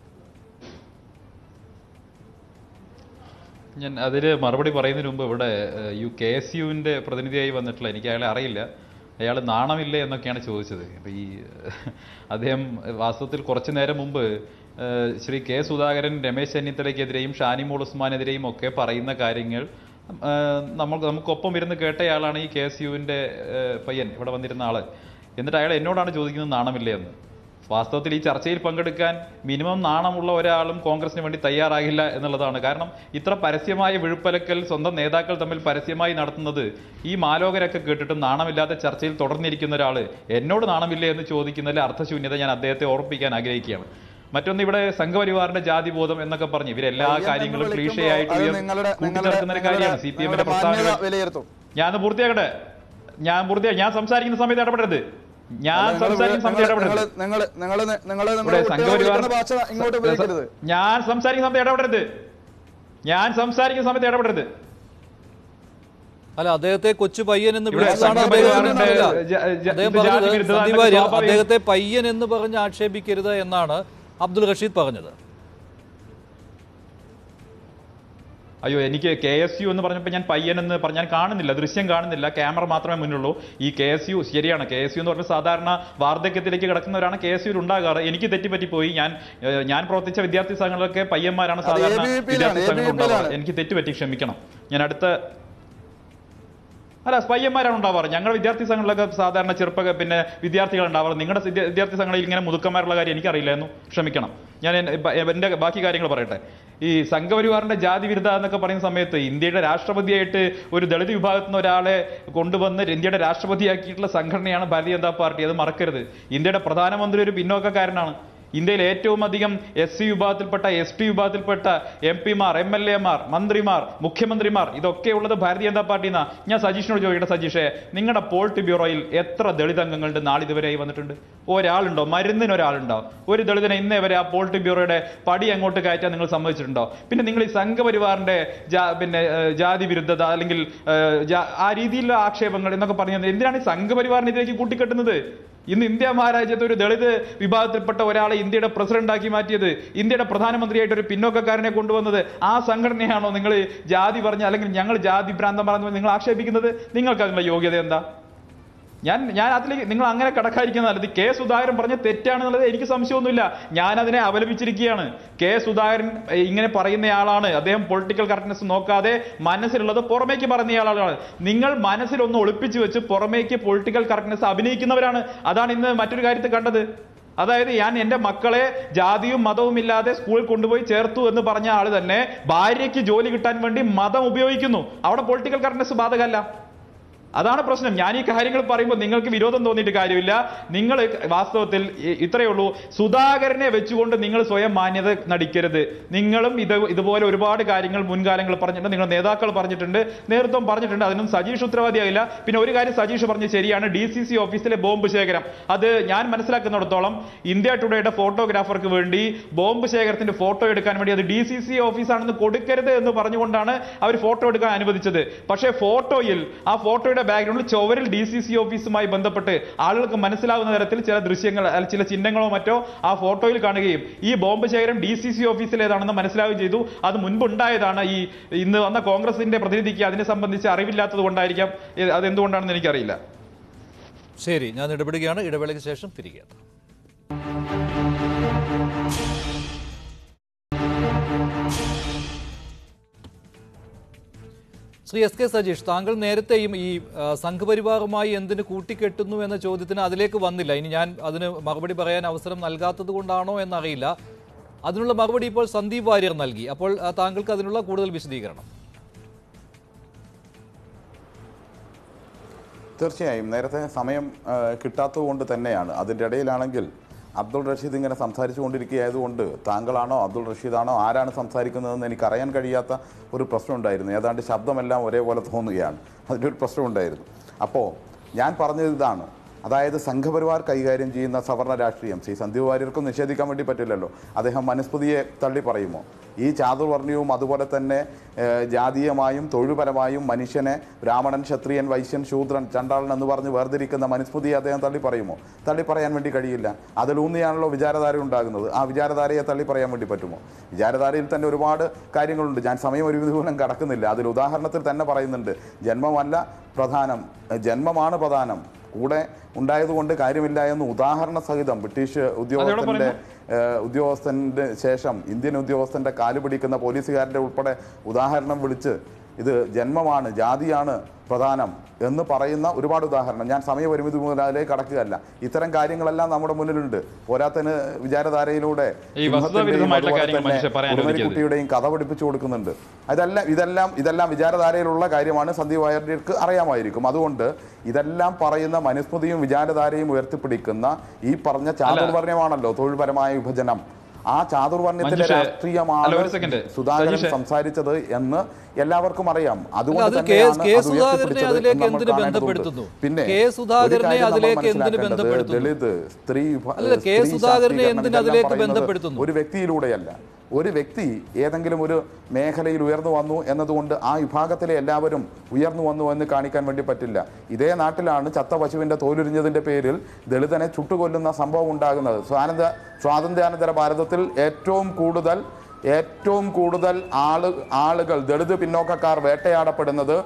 ഞാൻ അതിന് മറുപടി പറയുന്നതിന് മുമ്പ് ഇവിടെ ഏഹ്, യു കെ എസ് യുവിൻ്റെ പ്രതിനിധിയായി വന്നിട്ടുള്ള എനിക്ക് അയാളെ അറിയില്ല അയാൾ നാണമില്ലേ എന്നൊക്കെയാണ് ചോദിച്ചത് അപ്പോൾ ഈ ഏഹ്, അദ്ദേഹം വാസ്തവത്തിൽ കുറച്ചു നേരം മുമ്പ് ഏഹ്, ശ്രീ കെ സുധാകരൻ രമേശ് ചെന്നിത്തലയ്ക്കെതിരെയും ഷാനിമോൾ ഉസ്മാനെതിരെയും ഒക്കെ പറയുന്ന കാര്യങ്ങൾ ഏഹ്, നമ്മൾ നമുക്കൊപ്പം ഇരുന്ന് കേട്ടയാളാണ് ഈ കെ എസ് യുവിൻ്റെ പയ്യൻ ഇവിടെ വന്നിരുന്ന ആള് എന്നിട്ട് അയാൾ എന്നോടാണ് ചോദിക്കുന്നത് നാണമില്ലേ എന്ന് വാസ്തവത്തിൽ ഈ ചർച്ചയിൽ പങ്കെടുക്കാൻ മിനിമം നാണമുള്ള ഒരാളും കോൺഗ്രസിന് വേണ്ടി തയ്യാറാകില്ല എന്നുള്ളതാണ് കാരണം ഇത്ര പരസ്യമായ വിഴുപ്പലക്കൽ സ്വന്തം നേതാക്കൾ തമ്മിൽ പരസ്യമായി നടത്തുന്നത് ഈ മാലോകരൊക്കെ കേട്ടിട്ടും നാണമില്ലാത്ത ചർച്ചയിൽ തുടർന്നിരിക്കുന്ന ഒരാൾ എന്നോട് നാണമില്ലേ എന്ന് ചോദിക്കുന്നതിൽ അർത്ഥശൂന്യത ഞാൻ അദ്ദേഹത്തെ ഓർമ്മിപ്പിക്കാൻ ആഗ്രഹിക്കുകയാണ് മറ്റൊന്ന് ഇവിടെ സംഘപരിവാറിന്റെ ജാതിബോധം എന്നൊക്കെ പറഞ്ഞു ഇവരെല്ലാ പയ്യൻ എന്ന് കാര്യങ്ങളും വിളിക്കുമ്പോൾ ക്ലീഷയായിട്ട് അത് ഉയർ- നിങ്ങളുടെ- കൂട്ടിച്ചേർക്കുന്ന ഒരു കാര്യമാണ് സി പി എമ്മിന്റെ നിങ്ങളുടെ മാന്യത പ്രസ്താവന വിലയിരുത്തും ഞാൻ പൂർത്തിയാക്കട്ടെ ഞാൻ പൂർത്തിയാ ഞാൻ സംസാരിക്കുന്ന സമയത്ത് ഇടപെടരുത് ഞാൻ സംസാരിക്കുന്ന സമയത്ത് ഇടപെടരുത് നിങ്ങൾ നിങ്ങൾ നിങ്ങൾ ഇവിടെ സംഘപരിവാർ ഭാഷ ഇങ്ങോട്ട് ഉപയോഗിക്കരുത് ഞാൻ സംസാരിക്കുന്ന സമയത്ത് ഇടപെടരുത് ഞാൻ സംസാരിക്കുന്ന സമയത്ത് ഇടപെടരുത് അല്ല അദ്ദേഹത്തെ കൊച്ചു പയ്യൻ എന്ന് ഇവിടെ വിളിച്ചതാണ് സംഘപരിവാറിന്റെ അദ്ദേഹം ജ- ജ- അദ്ദേഹം ഇത് ജാതി പറഞ്ഞത് വിരുദ്ധത സന്ദീപ് എന്നൊക്കെ വാര്യർ സ്വാഭാവികം. അദ്ദേഹത്തെ പയ്യൻ എന്ന് പറഞ്ഞ് ആക്ഷേപിക്കരുത് എന്നാണ് അബ്ദുൾ റഷീദ് പറഞ്ഞത് അയ്യോ എനിക്ക് കെ എസ് യു എന്ന് പറഞ്ഞപ്പോൾ ഞാൻ പയ്യൻ എന്ന് പറഞ്ഞ ഞാൻ കാണുന്നില്ല ദൃശ്യം കാണുന്നില്ല ക്യാമറ മാത്രമേ മുന്നുള്ളൂ ഈ കെ എസ് യു ശരിയാണ് കെ എസ് യു എന്ന് പറഞ്ഞാൽ സാധാരണ വാർദ്ധക്യത്തിലേക്ക് കിടക്കുന്നവരാണ് കെ എസ് യുവിൽ ഉണ്ടാകാറ് എനിക്ക് തെറ്റിപ്പറ്റിപ്പോയി ഞാൻ ഏഹ്, ഞാൻ പ്രവർത്തിച്ച വിദ്യാർത്ഥി സംഘങ്ങളിലൊക്കെ പയ്യന്മാരാണ് അത് സാധാരണ ABVP യിലാണ്, വിദ്യാർത്ഥി സംഘങ്ങൾ ABVP ഉണ്ടാകാറ് യിലാണ്. എനിക്ക് തെറ്റുപറ്റി ക്ഷമിക്കണം ഞാൻ അടുത്ത അല്ല പയ്യന്മാരാണ് ഉണ്ടാവാറ് ഞങ്ങളുടെ വിദ്യാർത്ഥി സംഘങ്ങളിലൊക്കെ സാധാരണ ചെറുപ്പ പിന്നെ വിദ്യാർത്ഥികൾ ഉണ്ടാവാറ് നിങ്ങളുടെ വിദ്യ- വിദ്യാർത്ഥി സംഘങ്ങളിൽ ഇങ്ങനെ മുതുക്കന്മാരുള്ള കാര്യം എനിക്കറിയില്ലായിരുന്നു ക്ഷമിക്കണം ഞാൻ എൻ- ബ- എന്റെ ബാക്കി കാര്യങ്ങൾ പറയട്ടെ ഈ സംഘപരിവാറിന്റെ ജാതി വിരുദ്ധ എന്നൊക്കെ പറയുന്ന സമയത്ത് ഇന്ത്യയുടെ രാഷ്ട്രപതിയായിട്ട് ഒരു ദളിത് വിഭാഗത്തിൽ നിന്ന് ഒരാളെ കൊണ്ടുവന്ന് ഇന്ത്യയുടെ രാഷ്ട്രപതിയാക്കിയിട്ടുള്ള സംഘടനയാണ് ഭാരതീയ ജനതാ പാർട്ടി അത് മറക്കരുത് ഇന്ത്യയുടെ പ്രധാനമന്ത്രി ഒരു പിന്നോക്കക്കാരനാണ് ഇന്ത്യയിൽ ഏറ്റവും അധികം എസ് സി വിഭാഗത്തിൽപ്പെട്ട എസ് ടി വിഭാഗത്തിൽപ്പെട്ട എം പിമാർ എം എൽ എമാർ മന്ത്രിമാർ മുഖ്യമന്ത്രിമാർ ഇതൊക്കെ ഉള്ളത് ഭാരതീയ ജനതാ പാർട്ടി എന്നാ ഞാൻ സജീഷിനോട് ചോദിക്കട്ടെ സജീഷേ നിങ്ങളുടെ പോളിറ്റ് ബ്യൂറോയിൽ എത്ര ദളിത് അംഗങ്ങളുടെ നാളിതുവരെയായി വന്നിട്ടുണ്ട് ഒരാളുണ്ടോ മരുന്നിന് ഒരാളുണ്ടോ ഒരു ദളിതനെ ഇന്നേ വരെ ആ പോളിറ്റ് ബ്യൂറോയുടെ പടി അങ്ങോട്ട് കയറ്റാൻ നിങ്ങൾ സമ്മതിച്ചിട്ടുണ്ടോ പിന്നെ നിങ്ങൾ ഈ സംഘപരിവാറിന്റെ ജാ- പിന്നെ ഏഹ്, ജാതി വിരുദ്ധത അല്ലെങ്കിൽ ഏഹ്, ജാ- ആ രീതിയിലുള്ള ആക്ഷേപങ്ങൾ എന്നൊക്കെ പറഞ്ഞത് എന്തിനാണ് ഈ സംഘപരിവാറിനെ ഇതിലേക്ക് കൂട്ടിക്കെട്ടുന്നത് ഇന്ന് ഇന്ത്യ മഹാരാജ്യത്ത് ഒരു ദളിത് വിഭാഗത്തിൽപ്പെട്ട ഒരാളെ ഇന്ത്യയുടെ പ്രസിഡന്റാക്കി മാറ്റിയത് ഇന്ത്യയുടെ പ്രധാനമന്ത്രിയായിട്ട് ഒരു പിന്നോക്കക്കാരനെ കൊണ്ടുവന്നത് ആ സംഘടനയാണോ നിങ്ങൾ ജാതി പറഞ്ഞ അല്ലെങ്കിൽ ഞങ്ങൾ ജാതി ഭ്രാന്തം പറഞ്ഞു നിങ്ങൾ ആക്ഷേപിക്കുന്നത് നിങ്ങൾക്ക് അതിനുള്ള യോഗ്യത എന്താ ഞാൻ ഞാൻ അതിലേക്ക് നിങ്ങൾ അങ്ങനെ കടക്കാതിരിക്കുന്ന നല്ലത് കെ സുധാകരൻ പറഞ്ഞ തെറ്റാണെന്നുള്ളത് എനിക്ക് സംശയമൊന്നുമില്ല ഞാൻ അതിനെ അപലപിച്ചിരിക്കുകയാണ് കെ സുധാകരൻ ഏ, ഇങ്ങനെ പറയുന്നയാളാണ് അദ്ദേഹം പൊളിറ്റിക്കൽ കറക്റ്റ്നെസ് നോക്കാതെ മനസ്സിലുള്ളത് പുറമേക്ക് പറയുന്നയാളാണ് നിങ്ങൾ മനസ്സിലൊന്ന് ഒളിപ്പിച്ചു വെച്ച് പുറമേക്ക് പൊളിറ്റിക്കൽ കറക്റ്റ്നെസ് അഭിനയിക്കുന്നവരാണ് അതാണ് ഇന്ന് മറ്റൊരു കാര്യത്തിൽ കണ്ടത് അതായത് ഞാൻ എന്റെ മക്കളെ ജാതിയും മതവും ഇല്ലാതെ സ്കൂളിൽ കൊണ്ടുപോയി ചേർത്തു എന്ന് പറഞ്ഞ ആള് തന്നെ ഭാര്യയ്ക്ക് ജോലി കിട്ടാൻ വേണ്ടി മതം ഉപയോഗിക്കുന്നു അവിടെ പൊളിറ്റിക്കൽ കറക്റ്റ്നെസ് ബാധകമല്ല അതാണ് പ്രശ്നം ഞാൻ ഈ കാര്യങ്ങൾ പറയുമ്പോൾ നിങ്ങൾക്ക് വിരോധം തോന്നിയിട്ട് കാര്യമില്ല നിങ്ങൾ വാസ്തവത്തിൽ ഇ- ഇത്രയേ ഉള്ളൂ സുധാകരനെ വെച്ചുകൊണ്ട് നിങ്ങൾ സ്വയം മാന്യത നടിക്കരുത് നിങ്ങളും ഇത് ഇതുപോലെ ഒരുപാട് കാര്യങ്ങൾ മുൻകാലങ്ങൾ പറഞ്ഞിട്ടുണ്ട് നിങ്ങൾ നേതാക്കൾ പറഞ്ഞിട്ടുണ്ട് നേതൃത്വം പറഞ്ഞിട്ടുണ്ട് അതിനും സജീഷ് ഉത്തരവാദിയായില്ല പിന്നെ ഒരു കാര്യം സജീഷ് പറഞ്ഞ് ശരിയാണ് ഡി സി സി ഓഫീസിലെ ബോംബ് ശേഖരം അത് ഞാൻ മനസ്സിലാക്കുന്നിടത്തോളം ഇന്ത്യ ടുഡേയുടെ ഫോട്ടോഗ്രാഫർക്ക് വേണ്ടി ബോംബ് ശേഖരത്തിന്റെ ഫോട്ടോ എടുക്കാൻ വേണ്ടി അത് ഡി സി സി ഓഫീസാണെന്ന് കൊടുക്കരുത് എന്ന് പറഞ്ഞുകൊണ്ടാണ് അവർ ഫോട്ടോ എടുക്കാൻ അനുവദിച്ചത് പക്ഷേ ഫോട്ടോയിൽ ആ ഫോട്ടോയുടെ ബാക്ക്ഗ്രൗണ്ടിൽ ചുവരിൽ ഡി സി സി ഓഫീസുമായി ബന്ധപ്പെട്ട് ആളുകൾക്ക് മനസ്സിലാവുന്ന തരത്തിൽ ചില ദൃശ്യങ്ങൾ അല്ല, ചില ചിഹ്നങ്ങളോ മറ്റോ ആ ഫോട്ടോയിൽ കാണുകയും ഈ ബോംബ് ശേഖരം ഡി സി സി ഓഫീസിലേതാണെന്ന് മനസ്സിലാവുകയും ചെയ്തു അത് മുൻപുണ്ടായതാണ് ഈ ഇന്ന് വന്ന കോൺഗ്രസിന്റെ പ്രതിനിധിക്ക് അതിനെ സംബന്ധിച്ച് അറിവില്ലാത്തത് കൊണ്ടായിരിക്കാം ഇത് അതെന്തുകൊണ്ടാണെന്ന് എനിക്കറിയില്ല ശരി ഞാൻ ഇടപെടുകയാണ് ഇടവേളയ്ക്ക് ശേഷം തിരികെ എത്താം ശ്രീ എസ് കെ സജീഷ് താങ്കൾ നേരത്തെയും ഈ ആ, സംഘപരിവാറുമായി എന്തിന് കൂട്ടിക്കെട്ടുന്നു എന്ന ചോദ്യത്തിന് അതിലേക്ക് വന്നില്ല ഇനി ഞാൻ അതിന് മറുപടി പറയാൻ അവസരം നൽകാത്തത് കൊണ്ടാണോ എന്നറിയില്ല അതിനുള്ള മറുപടി ഇപ്പോൾ സന്ദീപ് വാര്യർ നൽകി അപ്പോൾ ആ, താങ്കൾക്ക് അതിനുള്ള കൂടുതൽ വിശദീകരണം തീർച്ചയായും നേരത്തെ സമയം ആ, കിട്ടാത്തത് കൊണ്ട് തന്നെയാണ് അതിൻ്റെ ഇടയിലാണെങ്കിൽ അബ്ദുൾ റഷീദ് ഇങ്ങനെ സംസാരിച്ചു കൊണ്ടിരിക്കുകയായതുകൊണ്ട് താങ്കളാണോ അബ്ദുൾ റഷീദാണോ ആരാണ് സംസാരിക്കുന്നതെന്ന് എനിക്കറിയാൻ കഴിയാത്ത ഒരു പ്രശ്നമുണ്ടായിരുന്നു ഏതാണ്ട് ശബ്ദമെല്ലാം ഒരേപോലെ തോന്നുകയാണ് അതിൻ്റെ ഒരു പ്രശ്നമുണ്ടായിരുന്നു അപ്പോൾ ഞാൻ പറഞ്ഞത് ഇതാണ് അതായത് സംഘപരിവാർ കൈകാര്യം ചെയ്യുന്ന സവർണ രാഷ്ട്രീയം ശ്രീ സന്ദീപ് വാര്യർക്കും നിഷേധിക്കാൻ വേണ്ടി പറ്റില്ലല്ലോ അദ്ദേഹം മനുസ്മൃതിയെ തള്ളി പറയുമോ ഈ ചാതുർവർണ്ണയവും അതുപോലെ തന്നെ ഏഹ്, ജാതീയമായും തൊഴിൽപരമായും മനുഷ്യനെ ബ്രാഹ്മണൻ ക്ഷത്രിയൻ വൈശ്യൻ ശൂദ്രൻ ചണ്ടാളൻ എന്ന് പറഞ്ഞ് വേർതിരിക്കുന്ന മനുസ്മൃതിയെ അദ്ദേഹം തള്ളി പറയുമോ തള്ളി പറയാൻ വേണ്ടി കഴിയില്ല അതിലൂന്നിയാണല്ലോ വിചാരധാര ഉണ്ടാകുന്നത് ആ വിചാരധാരയെ തള്ളി പറയാൻ വേണ്ടി പറ്റുമോ വിചാരധാരയിൽ തന്നെ ഒരുപാട് കാര്യങ്ങളുണ്ട് ഞാൻ സമയം ഒരു വിധൂലം കടക്കുന്നില്ല അതിൽ ഉദാഹരണത്തിൽ തന്നെ പറയുന്നുണ്ട് ജന്മമല്ല പ്രധാനം ഏഹ്, ജന്മമാണ് പ്രധാനം കൂടെ ഉണ്ടായതുകൊണ്ട് കാര്യമില്ല എന്ന് ഉദാഹരണ സഹിതം ബ്രിട്ടീഷ് ഉദ്യോഗസ്ഥന്റെ ഏഹ്, ഉദ്യോഗസ്ഥന്റെ ശേഷം ഇന്ത്യൻ ഉദ്യോഗസ്ഥന്റെ കാല് പിടിക്കുന്ന പോലീസുകാരന്റെ ഉൾപ്പെടെ ഉദാഹരണം വിളിച്ച് ഇത് ജന്മമാണ് ജാതിയാണ് പ്രധാനം എന്ന് പറയുന്ന ഒരുപാട് ഉദാഹരണം ഞാൻ സമയപരിമിതി മുതൽ അതിലേക്ക് കടക്കുകയല്ല ഇത്തരം കാര്യങ്ങളെല്ലാം നമ്മുടെ മുന്നിലുണ്ട് പോരാത്തതിന് വിചാരധാരയിലൂടെ ഈ വസ്തുതാവിരുദ്ധമായിട്ടുള്ള അതുപോലെ കാര്യങ്ങൾ തന്നെ മനുഷ്യർ പറയാൻ അനുവദിക്കരുത്. കുട്ടിയുടെയും കഥ പഠിപ്പിച്ചു കൊടുക്കുന്നുണ്ട് ഇതെല്ലാം ഇതെല്ലാം ഇതെല്ലാം വിചാരധാരയിലുള്ള കാര്യമാണ് സന്ദീപ് വാര്യർക്ക് അറിയാമായിരിക്കും അതുകൊണ്ട് ഇതെല്ലാം പറയുന്ന മനുസ്മൃതിയും വിചാരധാരയും ഉയർത്തിപ്പിടിക്കുന്ന ഈ പറഞ്ഞ ചാതുർവർണ്ണയമാണല്ലോ തൊഴിൽപരമായ വിഭജനം ആ ചാതുർവർണ്ണയത്തിന്റെ മഞ്ജുഷേ, രാഷ്ട്രീയമാണ് അല്ല, ഒരു second. സുധാകരൻ സജീഷേ. സംസാരിച്ചത് എന്ന് എല്ലാവർക്കും അറിയാം അല്ല, അതുകൊണ്ട് അത് കെ തന്നെയാണ് കെ അത് സുധാകരനെ ഉയർത്തിപ്പിടിച്ചത് അതിലേക്ക് എന്ന് നമ്മൾ എന്തിന് കാണേണ്ടതുണ്ട്. ബന്ധപ്പെടുത്തുന്നു? പിന്നെ കെ സുധാകരനെ ഒരു കാര്യം നമ്മൾ അതിലേക്ക് എന്തിന് മനസ്സിലാക്കേണ്ടത് ബന്ധപ്പെടുത്തുന്നു? ദളിത് സ്ത്രീ വിഭ- അല്ല, കെ സ്ത്രീ സുധാകരനെ ശാക്തീകരണം എന്തിന് ഇതെല്ലാം അതിലേക്ക് പറയുന്നത് ബന്ധപ്പെടുത്തുന്നു? ഒരു വ്യക്തിയിലൂടെയല്ല ഒരു വ്യക്തി ഏതെങ്കിലും ഒരു മേഖലയിൽ ഉയർന്നു വന്നു എന്നതുകൊണ്ട് ആ വിഭാഗത്തിലെ എല്ലാവരും ഉയർന്നു വന്നു എന്ന് കാണിക്കാൻ വേണ്ടി പറ്റില്ല ഇതേ നാട്ടിലാണ് ചത്ത പശുവിന്റെ തോലുരിഞ്ഞതിന്റെ പേരിൽ ദളിതനെ ചുട്ടുകൊല്ലുന്ന സംഭവം ഉണ്ടാകുന്നത് സ്വാതന്ത്ര്യ സ്വാതന്ത്ര്യാനന്തര ഭാരതത്തിൽ ഏറ്റവും കൂടുതൽ ഏറ്റവും കൂടുതൽ ആള് ആളുകൾ ദളിത് പിന്നോക്കക്കാർ വേട്ടയാടപ്പെടുന്നത്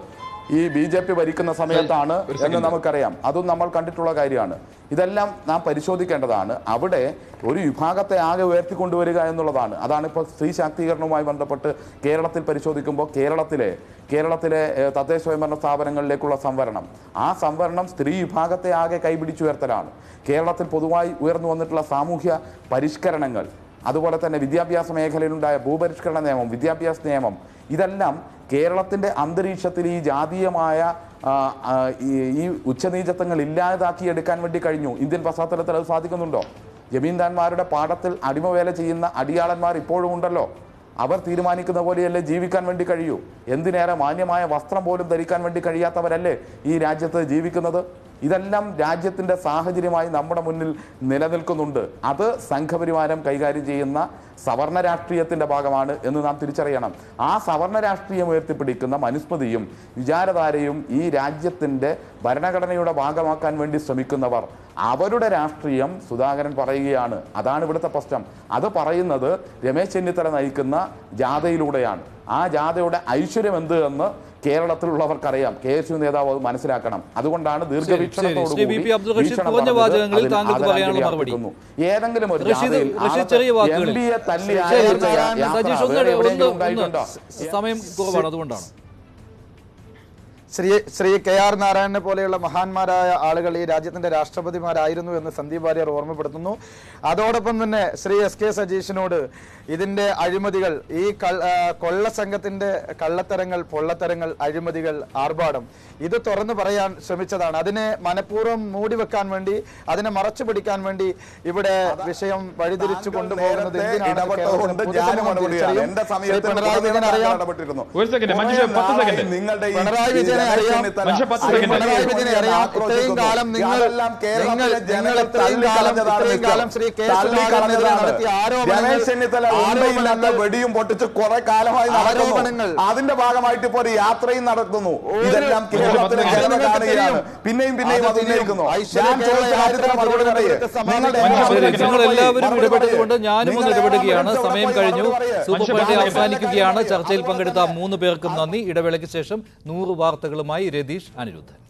ഈ ബി ജെ പി ഭരിക്കുന്ന സമയത്താണ് ഒരു എന്ന് second. നമുക്കറിയാം അതും നമ്മൾ കണ്ടിട്ടുള്ള കാര്യമാണ് ഇതെല്ലാം നാം പരിശോധിക്കേണ്ടതാണ് അവിടെ ഒരു വിഭാഗത്തെ ആകെ ഉയർത്തിക്കൊണ്ടുവരിക എന്നുള്ളതാണ് അതാണ് ഇപ്പോൾ സ്ത്രീ ശാക്തീകരണവുമായി ബന്ധപ്പെട്ട് കേരളത്തിൽ പരിശോധിക്കുമ്പോൾ കേരളത്തിലെ കേരളത്തിലെ ഏഹ്, തദ്ദേശ സ്വയംഭരണ സ്ഥാപനങ്ങളിലേക്കുള്ള സംവരണം ആ സംവരണം സ്ത്രീ വിഭാഗത്തെ ആകെ കൈപിടിച്ചുയർത്തലാണ് കേരളത്തിൽ പൊതുവായി ഉയർന്നു വന്നിട്ടുള്ള സാമൂഹ്യ പരിഷ്കരണങ്ങൾ അതുപോലെ തന്നെ വിദ്യാഭ്യാസ മേഖലയിലുണ്ടായ ഭൂപരിഷ്കരണ നിയമം വിദ്യാഭ്യാസ നിയമം ഇതെല്ലാം കേരളത്തിന്റെ അന്തരീക്ഷത്തിൽ ഈ ജാതീയമായ ആ, ആ, ഈ- ഈ ഉച്ചനീചത്വങ്ങൾ ഇല്ലാതാക്കിയെടുക്കാൻ വേണ്ടി കഴിഞ്ഞു ഇന്ത്യൻ പശ്ചാത്തലത്തിൽ അത് സാധിക്കുന്നുണ്ടോ ജമീന്ദാന്മാരുടെ പാടത്തിൽ അടിമവേല ചെയ്യുന്ന അടിയാളന്മാർ ഇപ്പോഴും ഉണ്ടല്ലോ അവർ തീരുമാനിക്കുന്ന പോലെയല്ലേ ജീവിക്കാൻ വേണ്ടി കഴിയൂ എന്തിനേറെ മാന്യമായ വസ്ത്രം പോലും ധരിക്കാൻ വേണ്ടി കഴിയാത്തവരല്ലേ ഈ രാജ്യത്ത് ജീവിക്കുന്നത് ഇതെല്ലാം രാജ്യത്തിന്റെ സാഹചര്യമായി നമ്മുടെ മുന്നിൽ നിലനിൽക്കുന്നുണ്ട് അത് സംഘപരിവാരം കൈകാര്യം ചെയ്യുന്ന സവർണ രാഷ്ട്രീയത്തിന്റെ ഭാഗമാണ് എന്ന് നാം തിരിച്ചറിയണം ആ സവർണ രാഷ്ട്രീയം ഉയർത്തിപ്പിടിക്കുന്ന മനുസ്മൃതിയും വിചാരധാരയും ഈ രാജ്യത്തിന്റെ ഭരണഘടനയുടെ ഭാഗമാക്കാൻ വേണ്ടി ശ്രമിക്കുന്നവർ അവരുടെ രാഷ്ട്രീയം സുധാകരൻ പറയുകയാണ് അതാണ് ഇവിടുത്തെ പ്രശ്നം അത് പറയുന്നത് രമേശ് ചെന്നിത്തല നയിക്കുന്ന ജാഥയിലൂടെയാണ് ആ ജാഥയുടെ ഐശ്വര്യം എന്ത് എന്ന് കേരളത്തിലുള്ളവർക്കറിയാം കെ എസ് യു നേതാവ് അത് മനസ്സിലാക്കണം അതുകൊണ്ടാണ് ദീർഘവീക്ഷണത്തോടു ശ്രീ ബി പി അബ്ദുൾ റഷീദ് കുറഞ്ഞ വാചകങ്ങളിൽ താങ്കൾക്ക് പറയാനുള്ള മറുപടി. ഏതെങ്കിലും ഒരു റഷീദ് ജാഥയിൽ റഷീദ് ചെറിയ വാക്കുകളിൽ എം പിയെ തല്ലി ശരി, അയച്ച ഞാൻ- യാത്ര സജീഷ് ഒന്ന് വേറെ ഒന്ന് എവിടെയെങ്കിലും ഒന്ന് ഉണ്ടായിട്ടുണ്ടോ? സമയം കുറവാണ് അതുകൊണ്ടാണ് ശ്രീ ശ്രീ കെ ആർ നാരായണനെ പോലെയുള്ള മഹാന്മാരായ ആളുകൾ ഈ രാജ്യത്തിന്റെ രാഷ്ട്രപതിമാരായിരുന്നു എന്ന് സന്ദീപ് വാര്യർ ഓർമ്മപ്പെടുത്തുന്നു അതോടൊപ്പം തന്നെ ശ്രീ എസ് കെ സജീഷിനോട് ഇതിന്റെ അഴിമതികൾ ഈ കൾ- ആ, കൊള്ള സംഘത്തിന്റെ കള്ളത്തരങ്ങൾ പൊള്ളത്തരങ്ങൾ അഴിമതികൾ ആർഭാടം ഇത് തുറന്നു പറയാൻ ശ്രമിച്ചതാണ് അതിനെ മനഃപൂർവ്വം മൂടി വെക്കാൻ വേണ്ടി അതിനെ മറച്ചു പിടിക്കാൻ വേണ്ടി ഇവിടെ വിഷയം വഴിതിരിച്ചു താങ്കൾ കൊണ്ടുപോകുന്നത് നേരത്തെ എന്തിനാണെന്ന് ഇടപെട്ടതുകൊണ്ട് കേരളത്തിലെ ഞാനും പൊതുസമൂഹം ഇടപെടുകയാണ്. തിരിച്ചറിയും. എന്റെ ശ്രീ സമയത്തിന് പിണറായി പുറമേ വിജയൻ താങ്കൾ അറിയാം ഇടപെട്ടിരുന്നു. ഒരു second, കുറേ മഞ്ജുഷ, പത്ത് നാളായി second. നിങ്ങളുടെ ഈ- പിണറായി ഈ വിജയനെ രമേശ് അറിയാം. ചെന്നിത്തല മഞ്ജുഷ, പത്ത് അതിനെ second. പിണറായി വിജയനെ അറിയാം ഇത്രയും കാലം നിങ്ങൾ അതെല്ലാം കേരളത്തിലെ നിങ്ങൾ ജനങ്ങൾ നിങ്ങൾ ഇത്രയും കാലം തള്ളിക്കളഞ്ഞതാണ് ഇത്രയും കാലം ശ്രീ കെ സുധാകരനെതിരെ തള്ളിക്കളഞ്ഞതാണ്. നടത്തിയ ആരോപണങ്ങൾ രമേശ് ചെന്നിത്തല ഉണ്ടയില്ലാത്ത ആരോപണങ്ങൾ വെടിയും പൊട്ടിച്ച് കുറെ കാലമായി ആരോപണങ്ങൾ. നടക്കുന്നു അതിന്റെ ഭാഗമായിട്ട് ഇപ്പോൾ ഒരു യാത്രയും നടത്തുന്നു ഒരു- ഇതെല്ലാം കേരളത്തിലെ അത് ജനത നിങ്ങൾക്ക് കാണുകയാണ് தெரியும். പിന്നെയും പിന്നെയും അത് അത് ഉന്നയിക്കുന്നു தெரியும். ഐശ്വര്യ ഞാൻ ചോദിച്ച കേരള കാര്യത്തിന് യാത്ര മറുപടി പറയേ തിരുവനന്തപുരത്ത് നിങ്ങളുടെ സമാപിക്കും. എല്ലാ ശരി വിളിച്ചവിടെ നിങ്ങൾ പോയി എല്ലാവരും മറുപടി ഇടപെട്ടതുകൊണ്ട് പറയേ. ഞാനും ഒന്ന് നിങ്ങൾ ഇടപെടുകയാണ് എല്ലാവരും സമയം വിളിച്ചവിടെ കഴിഞ്ഞു പോയി മറുപടി പറയേ. സൂപ്പർ മനുഷ്യ ഫ്രൈഡേ പത്ത് അവസാനിക്കുകയാണ് കാര്യം ചർച്ചയിൽ അതുപോലെ പങ്കെടുത്ത തന്നെ മൂന്ന് പേർക്കും നന്ദി ഇടവേളയ്ക്ക് ശേഷം നൂറ് വാർത്തകളുമായി രതീഷ് അനിരുദ്ധൻ